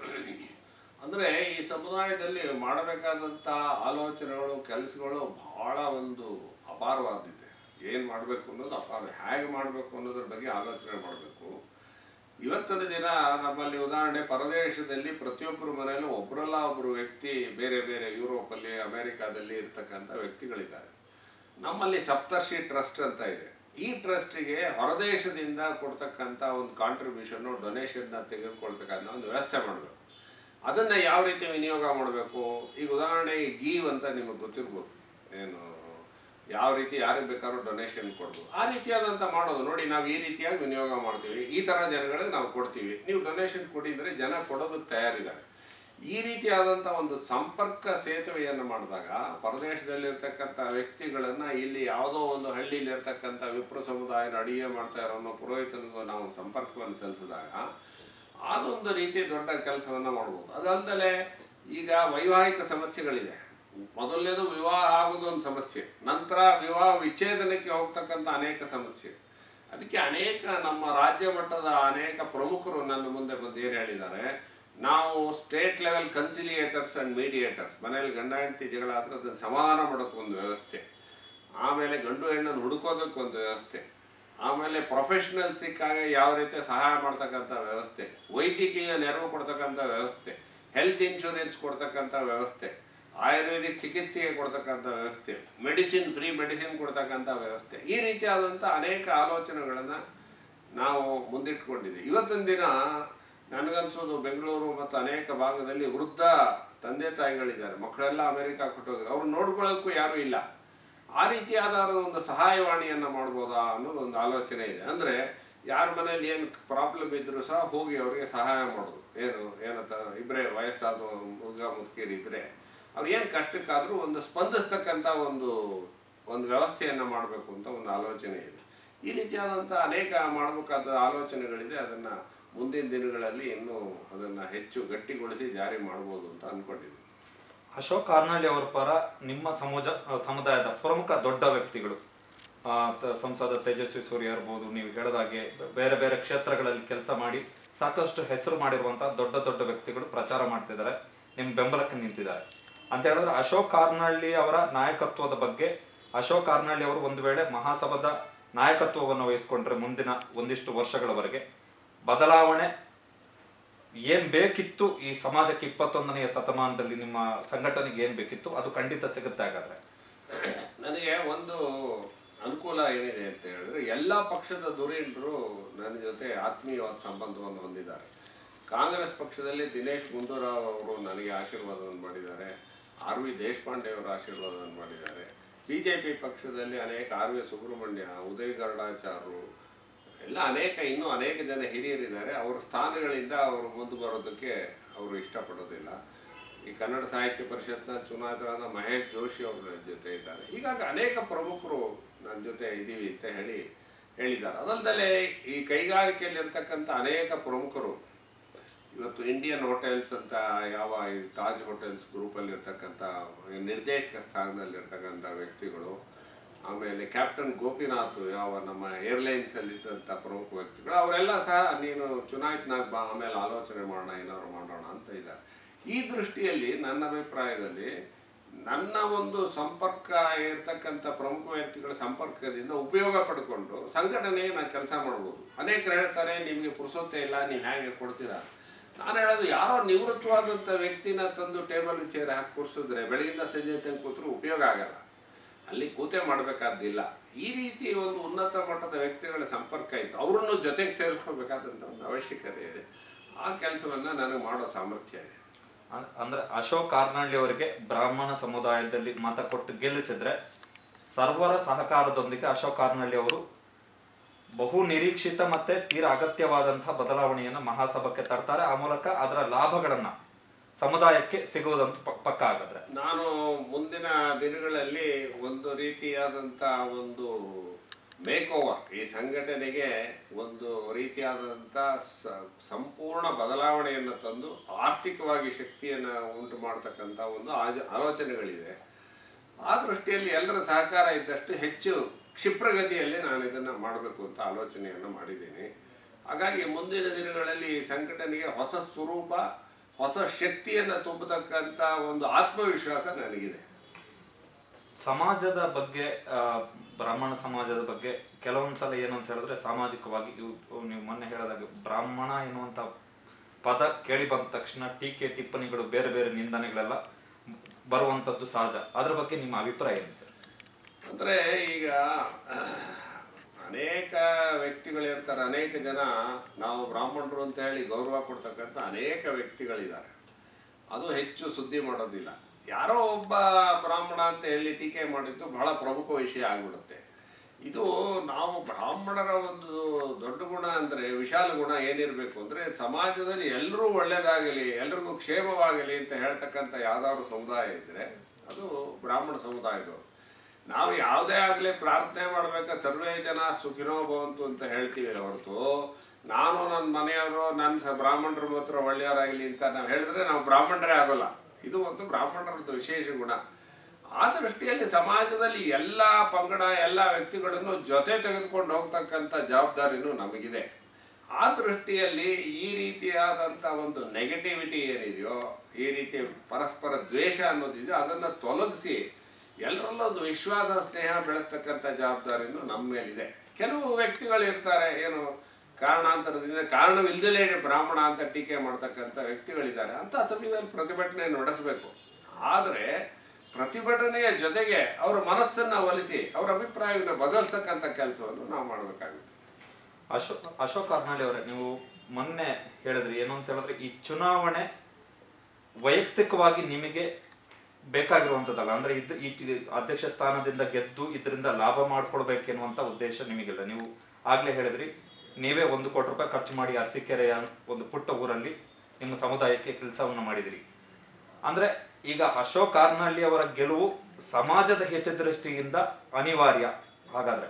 S1: ಅಂದರೆ ಈ ಸಮುದಾಯದಲ್ಲಿ ಮಾಡಬೇಕಾದಂಥ ಆಲೋಚನೆಗಳು ಕೆಲಸಗಳು ಬಹಳ ಒಂದು ಅಪಾರವಾದಿದೆ ಏನು ಮಾಡಬೇಕು ಅನ್ನೋದು ಅಪಾರ ಹೇಗೆ ಮಾಡಬೇಕು ಅನ್ನೋದ್ರ ಬಗ್ಗೆ ಆಲೋಚನೆ ಮಾಡಬೇಕು ಇವತ್ತಿನ ದಿನ ನಮ್ಮಲ್ಲಿ ಉದಾಹರಣೆ ಪರದೇಶದಲ್ಲಿ ಪ್ರತಿಯೊಬ್ಬರ ಮನೆಯಲ್ಲೂ ಒಬ್ಬರಲ್ಲ ಒಬ್ಬರು ವ್ಯಕ್ತಿ ಬೇರೆ ಬೇರೆ ಯುರೋಪಲ್ಲಿ ಅಮೆರಿಕಾದಲ್ಲಿ ಇರ್ತಕ್ಕಂಥ ವ್ಯಕ್ತಿಗಳಿದ್ದಾರೆ ನಮ್ಮಲ್ಲಿ ಸಪ್ತರ್ಷಿ ಟ್ರಸ್ಟ್ ಅಂತ ಇದೆ ಈ ಟ್ರಸ್ಟಿಗೆ ಹೊರದೇಶದಿಂದ ಕೊಡ್ತಕ್ಕಂಥ ಒಂದು ಕಾಂಟ್ರಿಬ್ಯೂಷನ್ನು ಡೊನೇಷನ್ನ ತೆಗೆದುಕೊಳ್ತಕ್ಕಂಥ ಒಂದು ವ್ಯವಸ್ಥೆ ಮಾಡಬೇಕು ಅದನ್ನು ಯಾವ ರೀತಿ ವಿನಿಯೋಗ ಮಾಡಬೇಕು ಈಗ ಉದಾಹರಣೆ ಈ ಗೀವ್ ಅಂತ ನಿಮಗೆ ಗೊತ್ತಿರ್ಬೋದು ಏನು ಯಾವ ರೀತಿ ಯಾರಿಗೆ ಬೇಕಾದ್ರೂ ಡೊನೇಷನ್ ಕೊಡ್ಬೋದು ಆ ರೀತಿಯಾದಂಥ ಮಾಡೋದು ನೋಡಿ ನಾವು ಈ ರೀತಿಯಾಗಿ ವಿನಿಯೋಗ ಮಾಡ್ತೀವಿ ಈ ಥರ ಜನಗಳಿಗೆ ನಾವು ಕೊಡ್ತೀವಿ ನೀವು ಡೊನೇಷನ್ ಕೊಟ್ಟಿದ್ರೆ ಜನ ಕೊಡೋದಕ್ಕೆ ತಯಾರಿದ್ದಾರೆ ಈ ರೀತಿಯಾದಂಥ ಒಂದು ಸಂಪರ್ಕ ಸೇತುವೆಯನ್ನು ಮಾಡಿದಾಗ ಪರದೇಶದಲ್ಲಿರ್ತಕ್ಕಂಥ ವ್ಯಕ್ತಿಗಳನ್ನು ಇಲ್ಲಿ ಯಾವುದೋ ಒಂದು ಹಳ್ಳಿಯಲ್ಲಿ ಇರ್ತಕ್ಕಂಥ ವಿಪ್ರ ಸಮುದಾಯದ ಅಡಿಗೆ ಮಾಡ್ತಾ ಇರೋ ಪುರೋಹಿತನಿಗೂ ನಾವು ಸಂಪರ್ಕವನ್ನು ಸಲ್ಲಿಸಿದಾಗ ಅದೊಂದು ರೀತಿ ದೊಡ್ಡ ಕೆಲಸವನ್ನು ಮಾಡ್ಬೋದು ಅದಲ್ಲದೆ ಈಗ ವೈವಾಹಿಕ ಸಮಸ್ಯೆಗಳಿದೆ ಮೊದಲನೇದು ವಿವಾಹ ಆಗೋದು ಒಂದು ಸಮಸ್ಯೆ ನಂತರ ವಿವಾಹ ವಿಚ್ಛೇದನಕ್ಕೆ ಹೋಗ್ತಕ್ಕಂಥ ಅನೇಕ ಸಮಸ್ಯೆ ಅದಕ್ಕೆ ಅನೇಕ ನಮ್ಮ ರಾಜ್ಯ ಮಟ್ಟದ ಅನೇಕ ಪ್ರಮುಖರು ನನ್ನ ಮುಂದೆ ಬಂದು ಏನು ಹೇಳಿದ್ದಾರೆ ನಾವು state level conciliators and mediators ಮನೇಲಿ ಗಂಡ ಹೆಂಡತಿ ಜಗಳ ಆದರೆ ಅದನ್ನು ಸಮಾಧಾನ ಮಾಡೋಕ್ಕೆ ಒಂದು ವ್ಯವಸ್ಥೆ ಆಮೇಲೆ ಗಂಡು ಹೆಣ್ಣನ್ನು ಹುಡುಕೋದಕ್ಕೆ ಒಂದು ವ್ಯವಸ್ಥೆ ಆಮೇಲೆ ಪ್ರೊಫೆಷ್ನಲ್ ಸಿಕ್ಕಾಗ ಯಾವ ರೀತಿ ಸಹಾಯ ಮಾಡ್ತಕ್ಕಂಥ ವ್ಯವಸ್ಥೆ ವೈದ್ಯಕೀಯ ನೆರವು ಕೊಡ್ತಕ್ಕಂಥ ವ್ಯವಸ್ಥೆ ಹೆಲ್ತ್ ಇನ್ಶೂರೆನ್ಸ್ ಕೊಡ್ತಕ್ಕಂಥ ವ್ಯವಸ್ಥೆ ಆಯುರ್ವೇದಿಕ್ ಚಿಕಿತ್ಸೆಗೆ ಕೊಡ್ತಕ್ಕಂಥ ವ್ಯವಸ್ಥೆ ಮೆಡಿಸಿನ್ ಫ್ರೀ ಮೆಡಿಸಿನ್ ಕೊಡ್ತಕ್ಕಂಥ ವ್ಯವಸ್ಥೆ ಈ ರೀತಿಯಾದಂಥ ಅನೇಕ ಆಲೋಚನೆಗಳನ್ನು ನಾವು ಮುಂದಿಟ್ಕೊಂಡಿದ್ದೀವಿ ಇವತ್ತಿನ ದಿನ ನನಗನ್ಸೋದು ಬೆಂಗಳೂರು ಮತ್ತು ಅನೇಕ ಭಾಗದಲ್ಲಿ ವೃದ್ಧ ತಂದೆ ತಾಯಿಗಳಿದ್ದಾರೆ ಮಕ್ಕಳೆಲ್ಲ ಅಮೆರಿಕ ಕೊಟ್ಟೋಗಿದ್ದಾರೆ ಅವ್ರು ನೋಡ್ಕೊಳ್ಳೋಕ್ಕೂ ಯಾರೂ ಇಲ್ಲ ಆ ರೀತಿಯಾದ ಒಂದು ಸಹಾಯವಾಣಿಯನ್ನು ಮಾಡ್ಬೋದಾ ಅನ್ನೋದು ಒಂದು ಆಲೋಚನೆ ಇದೆ ಅಂದರೆ ಯಾರ ಮನೇಲಿ ಏನು ಪ್ರಾಬ್ಲಮ್ ಇದ್ರೂ ಸಹ ಹೋಗಿ ಅವರಿಗೆ ಸಹಾಯ ಮಾಡೋದು ಏನು ಏನಂತ ಇಬ್ಬರೇ ವಯಸ್ಸಾದ ಮುದುಗ ಮುದುಕಿಯರು ಇದ್ದರೆ ಅವ್ರು ಏನು ಕಷ್ಟಕ್ಕಾದರೂ ಒಂದು ಸ್ಪಂದಿಸ್ತಕ್ಕಂಥ ಒಂದು ಒಂದು ವ್ಯವಸ್ಥೆಯನ್ನು ಮಾಡಬೇಕು ಅಂತ ಒಂದು ಆಲೋಚನೆ ಇದೆ ಈ ರೀತಿಯಾದಂಥ ಅನೇಕ ಮಾಡಬೇಕಾದ ಆಲೋಚನೆಗಳಿದೆ ಅದನ್ನು ಮುಂದಿನ ದಿನಗಳಲ್ಲಿ ಇನ್ನೂ ಅದನ್ನು ಹೆಚ್ಚು ಗಟ್ಟಿಗೊಳಿಸಿ ಜಾರಿ ಮಾಡ್ಬೋದು ಅಂತ ಅಂದ್ಕೊಂಡಿದ್ದೀನಿ
S2: ಅಶೋಕ್ ಕಾರ್ನಾಳಿ ಅವರ ಪರ ನಿಮ್ಮ ಸಮುಜ ಸಮುದಾಯದ ಪ್ರಮುಖ ದೊಡ್ಡ ವ್ಯಕ್ತಿಗಳು ಆ, ತ- ಸಂಸದ ತೇಜಸ್ವಿ ಸೂರ್ಯ ಇರ್ಬೋದು ನೀವು ಹೇಳಿದಾಗೆ ಬ- ಬೇರೆ ಬೇರೆ ಕ್ಷೇತ್ರಗಳಲ್ಲಿ ಕೆಲಸ ಮಾಡಿ ಸಾಕಷ್ಟು ಹೆಸರು ಮಾಡಿರುವಂತಹ ದೊಡ್ಡ ದೊಡ್ಡ ವ್ಯಕ್ತಿಗಳು ಪ್ರಚಾರ ಮಾಡ್ತಿದ್ದಾರೆ ನಿಮ್ಮ ಬೆಂಬಲಕ್ಕೆ ನಿಂತಿದ್ದಾರೆ ಅಂತ ಹೇಳಿದ್ರೆ ಅಶೋಕ್ ಕಾರ್ನಾಳ್ಳಿ ಅವರ ನಾಯಕತ್ವದ ಬಗ್ಗೆ ಅಶೋಕ್ ಕಾರ್ನಾಳ್ಳಿ ಅವರು ಒಂದು ವೇಳೆ ಮಹಾಸಭಾದ ನಾಯಕತ್ವವನ್ನು ವಹಿಸ್ಕೊಂಡ್ರೆ ಮುಂದಿನ ಒಂದಿಷ್ಟು ವರ್ಷಗಳವರೆಗೆ ಬದಲಾವಣೆ ಏನ್ ಬೇಕಿತ್ತು ಈ ಸಮಾಜಕ್ಕೆ ಇಪ್ಪತ್ತೊಂದನೆಯ ಶತಮಾನದಲ್ಲಿ ನಿಮ್ಮ ಸಂಘಟನೆಗೆ ಏನ್ ಬೇಕಿತ್ತು ಅದು ಖಂಡಿತ ಸಿಗುತ್ತೆ ಹಾಗಾದ್ರೆ
S1: ನನಗೆ ಒಂದು ಅನುಕೂಲ ಏನಿದೆ ಅಂತ ಹೇಳಿದ್ರೆ ಎಲ್ಲ ಪಕ್ಷದ ಧುರೀಣರು ನನ್ನ ಜೊತೆ ಆತ್ಮೀಯವಾದ ಸಂಬಂಧವನ್ನು ಹೊಂದಿದ್ದಾರೆ ಕಾಂಗ್ರೆಸ್ ಪಕ್ಷದಲ್ಲಿ ದಿನೇಶ್ ಗುಂಡೂರಾವ್ ಅವರು ನನಗೆ ಆಶೀರ್ವಾದವನ್ನು ಮಾಡಿದ್ದಾರೆ ಆರ್ ವಿ ದೇಶಪಾಂಡೆ ಅವರು ಆಶೀರ್ವಾದವನ್ನು ಮಾಡಿದ್ದಾರೆ ಬಿ ಜೆ ಪಿ ಪಕ್ಷದಲ್ಲಿ ಅನೇಕ ಆರ್ ವಿ ಸುಬ್ರಹ್ಮಣ್ಯ ಉದಯ್ ಗರುಡಾಚಾರ್ರು ಎಲ್ಲ ಅನೇಕ ಇನ್ನೂ ಅನೇಕ ಜನ ಹಿರಿಯರಿದ್ದಾರೆ ಅವರ ಸ್ಥಾನಗಳಿಂದ ಅವರು ಮುಂದೆ ಬರೋದಕ್ಕೆ ಅವರು ಇಷ್ಟಪಡೋದಿಲ್ಲ ಈ ಕನ್ನಡ ಸಾಹಿತ್ಯ ಪರಿಷತ್ನ ಚುನಾಯಿತರಾದ ಮಹೇಶ್ ಜೋಶಿ ಅವರ ಜೊತೆ ಇದ್ದಾರೆ ಹೀಗಾಗಿ ಅನೇಕ ಪ್ರಮುಖರು ನನ್ನ ಜೊತೆ ಇದ್ದೀವಿ ಅಂತ ಹೇಳಿ ಹೇಳಿದ್ದಾರೆ ಅದಲ್ಲದೆ ಈ ಕೈಗಾರಿಕೆಯಲ್ಲಿರ್ತಕ್ಕಂಥ ಅನೇಕ ಪ್ರಮುಖರು ಇವತ್ತು ಇಂಡಿಯನ್ ಹೋಟೆಲ್ಸ್ ಅಂತ ಯಾವ ಈ ತಾಜ್ ಹೋಟೆಲ್ಸ್ ಗ್ರೂಪಲ್ಲಿ ಇರ್ತಕ್ಕಂಥ ನಿರ್ದೇಶಕ ಸ್ಥಾನದಲ್ಲಿರ್ತಕ್ಕಂಥ ವ್ಯಕ್ತಿಗಳು ಆಮೇಲೆ ಕ್ಯಾಪ್ಟನ್ ಗೋಪಿನಾಥ್ ಯಾವ ನಮ್ಮ ಏರ್ಲೈನ್ಸ್ ಅಲ್ಲಿ ಇದ್ದಂಥ ಪ್ರಮುಖ ವ್ಯಕ್ತಿಗಳು ಅವರೆಲ್ಲ ಸಹ ನೀನು ಚುನಾಯಿತನಾಗ ಬಾ ಆಮೇಲೆ ಆಲೋಚನೆ ಮಾಡೋಣ ಏನಾದ್ರು ಮಾಡೋಣ ಅಂತ ಇದ್ದಾರೆ ಈ ದೃಷ್ಟಿಯಲ್ಲಿ ನನ್ನ ಅಭಿಪ್ರಾಯದಲ್ಲಿ ನನ್ನ ಒಂದು ಸಂಪರ್ಕ ಇರ್ತಕ್ಕಂಥ ಪ್ರಮುಖ ವ್ಯಕ್ತಿಗಳ ಸಂಪರ್ಕದಿಂದ ಉಪಯೋಗ ಪಡ್ಕೊಂಡು ಸಂಘಟನೆಗೆ ನಾನು ಕೆಲಸ ಮಾಡ್ಬೋದು ಅನೇಕರು ಹೇಳ್ತಾರೆ ನಿಮಗೆ ಪುರುಸೊತ್ತೆ ಇಲ್ಲ ನೀವು ಹೇಗೆ ಕೊಡ್ತೀರಾ ನಾನು ಹೇಳೋದು ಯಾರೋ ನಿವೃತ್ತವಾದಂಥ ವ್ಯಕ್ತಿನ ತಂದು ಟೇಬಲ್ ಚೇರ್ ಹಾಕಿ ಕೂರಿಸಿದ್ರೆ ಬೆಳಗಿಂದ ಸಂಜೆ ತನಕ ಕೂತ್ರು ಉಪಯೋಗ ಆಗಲ್ಲ ಅಲ್ಲಿ ಕೂತೆ ಮಾಡಬೇಕಾದ್ದಿಲ್ಲ ಈ ರೀತಿ ಒಂದು ಉನ್ನತ ಮಟ್ಟದ ವ್ಯಕ್ತಿಗಳ ಸಂಪರ್ಕ ಇತ್ತು ಅವರನ್ನು ಜೊತೆಗೆ ಸೇರಿಸ್ಕೋಬೇಕಾದಂಥ ಒಂದು ಅವಶ್ಯಕತೆ ಇದೆ ಆ ಕೆಲಸವನ್ನು ನನಗೆ ಮಾಡೋ ಸಾಮರ್ಥ್ಯ ಇದೆ
S2: ಅಂ- ಅಂದ್ರೆ ಅಶೋಕ್ ಕಾರ್ನಾಳ್ಳಿ ಅವರಿಗೆ ಬ್ರಾಹ್ಮಣ ಸಮುದಾಯದಲ್ಲಿ ಮತ ಕೊಟ್ಟು ಗೆಲ್ಲಿಸಿದ್ರೆ ಸರ್ವರ ಸಹಕಾರದೊಂದಿಗೆ ಅಶೋಕ್ ಕಾರ್ನಾಳ್ಳಿ ಅವರು ಬಹು ನಿರೀಕ್ಷಿತ ಮತ್ತೆ ತೀರಾ ಅಗತ್ಯವಾದಂತಹ ಬದಲಾವಣೆಯನ್ನು ಮಹಾಸಭಕ್ಕೆ ತರ್ತಾರೆ ಆ ಮೂಲಕ ಅದರ ಲಾಭಗಳನ್ನ ಸಮುದಾಯಕ್ಕೆ ಸಿಗುವುದಂತ ಪ- ಪಕ್ಕ ಆಗದ್ರೆ
S1: ನಾನು ಮುಂದಿನ ದಿನಗಳಲ್ಲಿ ಒಂದು ರೀತಿಯಾದಂಥ ಒಂದು ಮೇಕ್ ಓವರ್ ಈ ಸಂಘಟನೆಗೆ ಒಂದು ರೀತಿಯಾದಂಥ ಸ- ಸಂಪೂರ್ಣ ಬದಲಾವಣೆಯನ್ನು ತಂದು ಆರ್ಥಿಕವಾಗಿ ಶಕ್ತಿಯನ್ನು ಉಂಟು ಮಾಡ್ತಕ್ಕಂಥ ಒಂದು ಆಜ ಆಲೋಚನೆಗಳಿದೆ ಆ ದೃಷ್ಟಿಯಲ್ಲಿ ಎಲ್ಲರ ಸಹಕಾರ ಇದ್ದಷ್ಟು ಹೆಚ್ಚು ಕ್ಷಿಪ್ರಗತಿಯಲ್ಲಿ ನಾನು ಇದನ್ನು ಮಾಡಬೇಕು ಅಂತ ಆಲೋಚನೆಯನ್ನು ಮಾಡಿದ್ದೀನಿ ಹಾಗಾಗಿ ಮುಂದಿನ ದಿನಗಳಲ್ಲಿ ಈ ಸಂಘಟನೆಗೆ ಹೊಸ ಸ್ವರೂಪ ಹೊಸ ಶಕ್ತಿಯನ್ನು ತುಂಬತಕ್ಕಂಥ ಒಂದು ಆತ್ಮವಿಶ್ವಾಸ ನನಗಿದೆ
S2: ಸಮಾಜದ ಬಗ್ಗೆ ಆ, ಬ್ರಾಹ್ಮಣ ಸಮಾಜದ ಬಗ್ಗೆ ಕೆಲವೊಂದ್ಸಲ ಏನು ಅಂತ ಹೇಳಿದ್ರೆ ಸಾಮಾಜಿಕವಾಗಿ ಇವು ನೀವು ಮೊನ್ನೆ ಹೇಳಿದಾಗ ಬ್ರಾಹ್ಮಣ ಎನ್ನುವಂತ ಪದ ಕೇಳಿ ಬಂದ ತಕ್ಷಣ ಟೀಕೆ ಟಿಪ್ಪಣಿಗಳು ಬೇರೆ ಬೇರೆ ನಿಂದನೆಗಳೆಲ್ಲ ಬರುವಂತದ್ದು ಸಹಜ ಅದ್ರ ಬಗ್ಗೆ ನಿಮ್ಮ ಅಭಿಪ್ರಾಯ ಏನು ಸರ್
S1: ಅಂದರೆ ಈಗ ಅನೇಕ ವ್ಯಕ್ತಿಗಳಿರ್ತಾರೆ ಅನೇಕ ಜನ ನಾವು ಬ್ರಾಹ್ಮಣರು ಅಂತ ಹೇಳಿ ಗೌರವ ಕೊಡ್ತಕ್ಕಂಥ ಅನೇಕ ವ್ಯಕ್ತಿಗಳಿದ್ದಾರೆ ಅದು ಹೆಚ್ಚು ಸುದ್ದಿ ಮಾಡೋದಿಲ್ಲ ಯಾರೋ ಒಬ್ಬ ಬ್ರಾಹ್ಮಣ ಅಂತ ಹೇಳಿ ಟೀಕೆ ಮಾಡಿದ್ದು ಬಹಳ ಪ್ರಮುಖ ವಿಷಯ ಆಗ್ಬಿಡುತ್ತೆ ಇದು ನಾವು ಬ್ರಾಹ್ಮಣರ ಒಂದು ದೊಡ್ಡ ಗುಣ ಅಂದರೆ ವಿಶಾಲ ಗುಣ ಏನಿರಬೇಕು ಅಂದರೆ ಸಮಾಜದಲ್ಲಿ ಎಲ್ಲರೂ ಒಳ್ಳೆಯದಾಗಲಿ ಎಲ್ರಿಗೂ ಕ್ಷೇಮವಾಗಲಿ ಅಂತ ಹೇಳ್ತಕ್ಕಂಥ ಯಾವ್ದಾದ್ರು ಸಮುದಾಯ ಇದ್ದರೆ ಅದು ಬ್ರಾಹ್ಮಣ ಸಮುದಾಯದವರು ನಾವು ಯಾವುದೇ ಆಗಲಿ ಪ್ರಾರ್ಥನೆ ಮಾಡ್ಬೇಕಾದ್ರೆ ಸರ್ವೇ ಜನ ಸುಖಿನೋ ಭವಂತು ಅಂತ ಹೇಳ್ತೀವಿ ಹೊರತು ನಾನು ನನ್ನ ಮನೆಯವರು ನನ್ನ ಸ ಬ್ರಾಹ್ಮಣರ ಮಾತ್ರ ಒಳ್ಳೆಯವರಾಗಲಿ ಅಂತ ನಾವು ಹೇಳಿದ್ರೆ ನಾವು ಬ್ರಾಹ್ಮಣರೇ ಆಗೋಲ್ಲ ಇದು ಒಂದು ಬ್ರಾಹ್ಮಣರದ್ದು ವಿಶೇಷ ಗುಣ ಆ ದೃಷ್ಟಿಯಲ್ಲಿ ಸಮಾಜದಲ್ಲಿ ಎಲ್ಲ ಪಂಗಡ ಎಲ್ಲ ವ್ಯಕ್ತಿಗಳನ್ನು ಜೊತೆ ತೆಗೆದುಕೊಂಡು ಹೋಗ್ತಕ್ಕಂಥ ಜವಾಬ್ದಾರಿನೂ ನಮಗಿದೆ ಆ ದೃಷ್ಟಿಯಲ್ಲಿ ಈ ರೀತಿಯಾದಂಥ ಒಂದು ನೆಗೆಟಿವಿಟಿ ಏನಿದೆಯೋ ಈ ರೀತಿ ಪರಸ್ಪರ ದ್ವೇಷ ಅನ್ನೋದಿದೆಯೋ ಅದನ್ನು ತೊಲಗಿಸಿ ಎಲ್ಲರಲ್ಲೂ ಒಂದು ವಿಶ್ವಾಸ ಸ್ನೇಹ ಬೆಳೆಸ್ತಕ್ಕಂಥ ಜವಾಬ್ದಾರಿನೂ ನಮ್ಮ ಮೇಲಿದೆ ಕೆಲವು ವ್ಯಕ್ತಿಗಳು ಇರ್ತಾರೆ ಏನು ಕಾರಣಾಂತರದಿಂದ ಕಾರಣವಿಲ್ಲದಲೇ ಬ್ರಾಹ್ಮಣ ಅಂತ ಟೀಕೆ ಮಾಡ್ತಕ್ಕಂಥ ವ್ಯಕ್ತಿಗಳಿದ್ದಾರೆ ಅಂತ ಸಮಯದಲ್ಲಿ ಪ್ರತಿಭಟನೆ ನಡೆಸಬೇಕು ಆದರೆ ಪ್ರತಿಭಟನೆಯ ಜೊತೆಗೆ ಅವರ ಮನಸ್ಸನ್ನು ಒಲಿಸಿ ಅವರ ಅಭಿಪ್ರಾಯವನ್ನು ಬದಲಿಸ್ತಕ್ಕಂಥ ಕೆಲಸವನ್ನು ನಾವು ಮಾಡಬೇಕಾಗುತ್ತೆ
S2: ಅಶೋಕ್ ಅಶೋಕ್ ಕಾರ್ನಾಳಿ ಅವರೇ ನೀವು ಮೊನ್ನೆ ಹೇಳಿದ್ರಿ ಏನು ಅಂತ ಹೇಳಿದ್ರೆ ಈ ಚುನಾವಣೆ ವೈಯಕ್ತಿಕವಾಗಿ ನಿಮಗೆ ಬೇಕಾಗಿರುವಂಥದ್ದಲ್ಲ ಅಂದ್ರೆ ಇದು ಈ ಚಿ- ಅಧ್ಯಕ್ಷ ಸ್ಥಾನದಿಂದ ಗೆದ್ದು ಇದರಿಂದ ಲಾಭ ಮಾಡ್ಕೊಳ್ಬೇಕೆನ್ನುವಂತ ಉದ್ದೇಶ ನಿಮಗಿಲ್ಲ ನೀವು ಆಗ್ಲೇ ಹೇಳಿದ್ರಿ ನೀವೇ ಒಂದು ಕೋಟಿ ರೂಪಾಯಿ ಖರ್ಚು ಮಾಡಿ ಅರಸೀಕೆರೆಯ ಒಂದು ಪುಟ್ಟ ಊರಲ್ಲಿ ನಿಮ್ಮ ಸಮುದಾಯಕ್ಕೆ ಕೆಲಸವನ್ನು ಮಾಡಿದಿರಿ ಅಂದ್ರೆ ಈಗ ಅಶೋಕ್ ಕಾರ್ನಾಳ್ಳಿ ಅವರ ಗೆಲುವು ಸಮಾಜದ ಹಿತದೃಷ್ಟಿಯಿಂದ ಅನಿವಾರ್ಯ ಹಾಗಾದ್ರೆ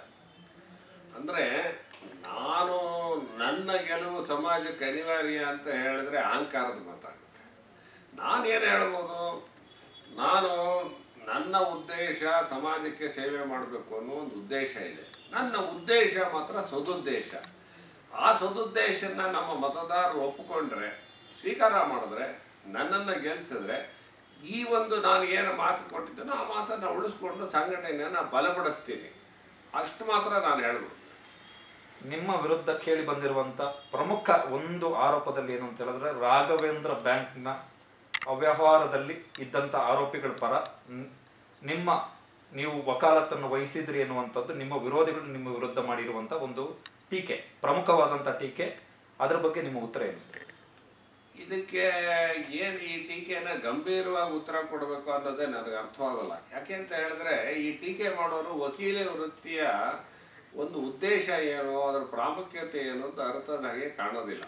S1: ಅಂದರೆ ನಾನು ನನ್ನ ಗೆಲುವು ಸಮಾಜಕ್ಕೆ ಅನಿವಾರ್ಯ ಅಂತ ಹೇಳಿದ್ರೆ ಅಹಂಕಾರದ ಮಾತಾಗುತ್ತೆ ನಾನೇನು ಹೇಳ್ಬೋದು ನಾನು ನನ್ನ ಉದ್ದೇಶ ಸಮಾಜಕ್ಕೆ ಸೇವೆ ಮಾಡಬೇಕು ಅನ್ನೋ ಒಂದು ಉದ್ದೇಶ ಇದೆ ನನ್ನ ಉದ್ದೇಶ ಮಾತ್ರ ಸದುದ್ದೇಶ ಆ ಸದುದ್ದೇಶನ ನಮ್ಮ ಮತದಾರರು ಒಪ್ಪಿಕೊಂಡ್ರೆ ಸ್ವೀಕಾರ ಮಾಡಿದ್ರೆ ನನ್ನನ್ನು ಗೆಲ್ಸಿದ್ರೆ ಈ ಒಂದು ನಾನು ಏನು ಮಾತು ಕೊಟ್ಟಿದ್ದೇನೋ ಆ ಮಾತನ್ನು ಉಳಿಸ್ಕೊಂಡು ಸಂಘಟನೆಯನ್ನು ಬಲಪಡಿಸ್ತೀನಿ ಅಷ್ಟು ಮಾತ್ರ ನಾನು ಹೇಳ್ಬೋದು
S2: ನಿಮ್ಮ ವಿರುದ್ಧ ಕೇಳಿ ಬಂದಿರುವಂತ ಪ್ರಮುಖ ಒಂದು ಆರೋಪದಲ್ಲಿ ಏನು ಅಂತ ಹೇಳಿದ್ರೆ ರಾಘವೇಂದ್ರ ಬ್ಯಾಂಕ್ನ ಅವ್ಯವಹಾರದಲ್ಲಿ ಇದ್ದಂತ ಆರೋಪಿಗಳ ಪರ ನ್- ನಿಮ್ಮ ನೀವು ವಕಾಲತ್ತನ್ನು ವಹಿಸಿದ್ರಿ ಎನ್ನುವಂಥದ್ದು ನಿಮ್ಮ ವಿರೋಧಿಗಳು ನಿಮ್ಮ ವಿರುದ್ಧ ಮಾಡಿರುವಂತ ಒಂದು ಟೀಕೆ ಪ್ರಮುಖವಾದಂತ ಟೀಕೆ ಅದ್ರ ಬಗ್ಗೆ ನಿಮ್ಮ ಉತ್ತರ ಏನು ಸರ್
S1: ಇದಕ್ಕೆ ಏನು ಈ ಟೀಕೆನ ಗಂಭೀರವಾಗಿ ಉತ್ತರ ಕೊಡಬೇಕು ಅನ್ನೋದೇ ನನಗೆ ಅರ್ಥವಾಗಲ್ಲ ಯಾಕೆ ಅಂತ ಹೇಳಿದ್ರೆ ಈ ಟೀಕೆ ಮಾಡೋರು ವಕೀಲೆ ವೃತ್ತಿಯ ಒಂದು ಉದ್ದೇಶ ಏನು ಅದರ ಪ್ರಾಮುಖ್ಯತೆ ಏನು ಅಂತ ಅರ್ಥದ ಹಾಗೆ ಕಾಣೋದಿಲ್ಲ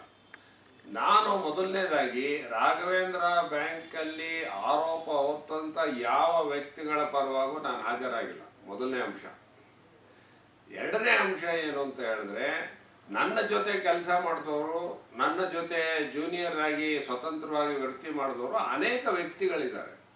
S1: ನಾನು ಮೊದಲನೇದಾಗಿ ರಾಘವೇಂದ್ರ ಬ್ಯಾಂಕಲ್ಲಿ ಆರೋಪ ಹೊತ್ತಂತ ಯಾವ ವ್ಯಕ್ತಿಗಳ ಪರವಾಗೂ ನಾನು ಹಾಜರಾಗಿಲ್ಲ ಮೊದಲನೇ ಅಂಶ ಎರಡನೇ ಅಂಶ ಏನು ಅಂತ ಹೇಳಿದ್ರೆ ನನ್ನ ಜೊತೆ ಕೆಲಸ ಮಾಡಿದವರು ನನ್ನ ಜೊತೆ ಜೂನಿಯರ್ ಆಗಿ ಸ್ವತಂತ್ರವಾಗಿ ವೃತ್ತಿ ಮಾಡಿದವರು ಅನೇಕ ವ್ಯಕ್ತಿಗಳಿದ್ದಾರೆ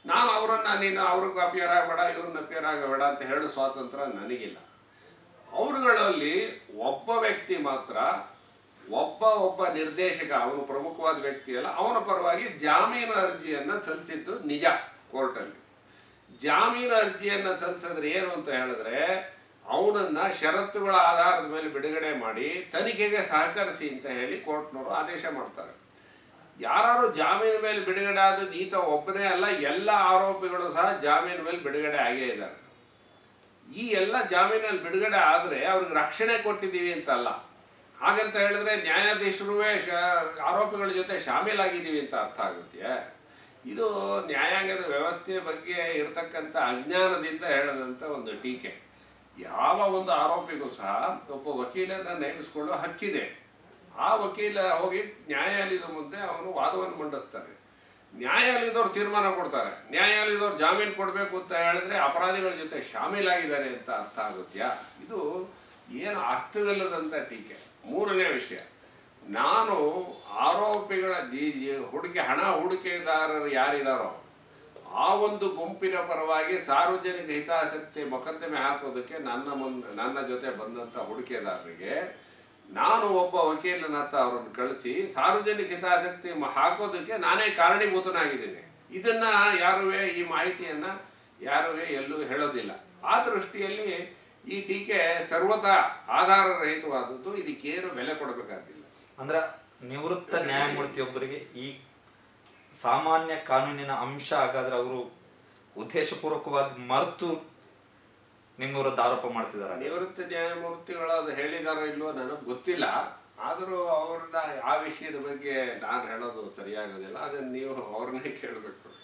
S1: ನಾನು ಅವರನ್ನು ನೀನು ಅವ್ರಿಗೆ ಅಪಿಯರ್ ಆಗಬೇಡ ಇವ್ರನ್ನ ಅಪಿಯರ್ ಆಗಬೇಡ ಅಂತ ಹೇಳೋ ಸ್ವಾತಂತ್ರ್ಯ ನನಗಿಲ್ಲ ಅವರುಗಳಲ್ಲಿ ಒಬ್ಬ ವ್ಯಕ್ತಿ ಮಾತ್ರ ಒಬ್ಬ ಒಬ್ಬ ನಿರ್ದೇಶಕ ಅವನು ಪ್ರಮುಖವಾದ ವ್ಯಕ್ತಿ ಅಲ್ಲ ಅವನ ಪರವಾಗಿ ಜಾಮೀನು ಅರ್ಜಿಯನ್ನು ಸಲ್ಲಿಸಿದ್ದು ನಿಜ ಕೋರ್ಟಲ್ಲಿ ಜಾಮೀನು ಅರ್ಜಿಯನ್ನು ಸಲ್ಲಿಸಿದ್ರೆ ಏನು ಅಂತ ಹೇಳಿದ್ರೆ ಅವನನ್ನ ಷರತ್ತುಗಳ ಆಧಾರದ ಮೇಲೆ ಬಿಡುಗಡೆ ಮಾಡಿ ತನಿಖೆಗೆ ಸಹಕರಿಸಿ ಅಂತ ಹೇಳಿ ಕೋರ್ಟ್ನವರು ಆದೇಶ ಮಾಡ್ತಾರೆ ಯಾರು ಜಾಮೀನು ಮೇಲೆ ಬಿಡುಗಡೆ ಆದದ್ದು ಈತ ಒಬ್ಬನೇ ಅಲ್ಲ ಎಲ್ಲ ಆರೋಪಿಗಳು ಸಹ ಜಾಮೀನು ಮೇಲೆ ಬಿಡುಗಡೆ ಆಗೇ ಇದ್ದಾರೆ ಈ ಎಲ್ಲ ಜಾಮೀನಲ್ಲಿ ಬಿಡುಗಡೆ ಆದರೆ ಅವ್ರಿಗೆ ರಕ್ಷಣೆ ಕೊಟ್ಟಿದ್ದೀವಿ ಅಂತ ಅಲ್ಲ ಹಾಗಂತ ಹೇಳಿದ್ರೆ ನ್ಯಾಯಾಧೀಶರು ಶ ಆರೋಪಿಗಳ ಜೊತೆ ಶಾಮೀಲಾಗಿದ್ದೀವಿ ಅಂತ ಅರ್ಥ ಆಗುತ್ತೆ ಇದು ನ್ಯಾಯಾಂಗದ ವ್ಯವಸ್ಥೆ ಬಗ್ಗೆ ಇರತಕ್ಕಂಥ ಅಜ್ಞಾನದಿಂದ ಹೇಳದಂಥ ಒಂದು ಟೀಕೆ ಯಾವ ಒಂದು ಆರೋಪಿಗೂ ಸಹ ಒಬ್ಬ ವಕೀಲನ ನೇಮಿಸಿಕೊಳ್ಳೋ ಹಕ್ಕಿದೆ ಆ ವಕೀಲ ಹೋಗಿ ನ್ಯಾಯಾಲಯದ ಮುಂದೆ ಅವನು ವಾದವನ್ನು ಮಂಡಿಸ್ತಾರೆ ನ್ಯಾಯಾಲಯದವ್ರು ತೀರ್ಮಾನ ಕೊಡ್ತಾರೆ ನ್ಯಾಯಾಲಯದವ್ರು ಜಾಮೀನು ಕೊಡಬೇಕು ಅಂತ ಹೇಳಿದ್ರೆ ಅಪರಾಧಿಗಳ ಜೊತೆ ಶಾಮೀಲಾಗಿದ್ದಾರೆ ಅಂತ ಅರ್ಥ ಆಗುತ್ತ್ಯಾ ಇದು ಏನು ಅರ್ಥವಿಲ್ಲದಂಥ ಟೀಕೆ ಮೂರನೇ ವಿಷಯ ನಾನು ಆರೋಪಿಗಳ ದಿ- ದಿ- ಹೂಡಿಕೆ ಹಣ ಹೂಡಿಕೆದಾರರು ಯಾರಿದಾರೋ ಆ ಒಂದು ಗುಂಪಿನ ಪರವಾಗಿ ಸಾರ್ವಜನಿಕ ಹಿತಾಸಕ್ತಿ ಮೊಕದ್ದಮೆ ಹಾಕೋದಕ್ಕೆ ನನ್ನ ಮುಂದೆ ನನ್ನ ಜೊತೆ ಬಂದಂಥ ಹೂಡಿಕೆದಾರರಿಗೆ ನಾನು ಒಬ್ಬ ವಕೀಲನ ಹತ್ರ ಅವರನ್ನು ಕಳಿಸಿ ಸಾರ್ವಜನಿಕ ಹಿತಾಸಕ್ತಿ ಮ- ಹಾಕೋದಕ್ಕೆ ನಾನೇ ಕಾರಣೀಭೂತನಾಗಿದ್ದೀನಿ ಇದನ್ನ ಯಾರುವೇ ಈ ಮಾಹಿತಿಯನ್ನ ಯಾರುವೇ ಎಲ್ಲೂ ಹೇಳೋದಿಲ್ಲ ಆ ದೃಷ್ಟಿಯಲ್ಲಿ ಈ ಟೀಕೆ ಸರ್ವತಾ ಆಧಾರರಹಿತವಾದದ್ದು ಇದಕ್ಕೇನು ಬೆಲೆ ಕೊಡಬೇಕಾಗಿಲ್ಲ
S2: ಅಂದ್ರೆ ನಿವೃತ್ತ ನ್ಯಾಯಮೂರ್ತಿಯೊಬ್ಬರಿಗೆ ಈ ಸಾಮಾನ್ಯ ಕಾನೂನಿನ ಅಂಶ ಹಾಗಾದ್ರೆ ಅವರು ಉದ್ದೇಶಪೂರ್ವಕವಾಗಿ ಮರೆತು ನಿಮ್ಮ ವಿರುದ್ಧ ಆರೋಪ ಮಾಡ್ತಿದ್ದಾರೆ
S1: ನಿವೃತ್ತ ನ್ಯಾಯಮೂರ್ತಿಗಳು ಅದು ಹೇಳಿದಾರೋ ಇಲ್ವೋ ನನಗೆ ಗೊತ್ತಿಲ್ಲ ಆದರೂ ಅವ್ರನ್ನ ಆ ವಿಷಯದ ಬಗ್ಗೆ ನಾನು ಹೇಳೋದು ಸರಿಯಾಗೋದಿಲ್ಲ ಅದನ್ನು ನೀವು ಅವ್ರನ್ನೇ ಕೇಳಬೇಕು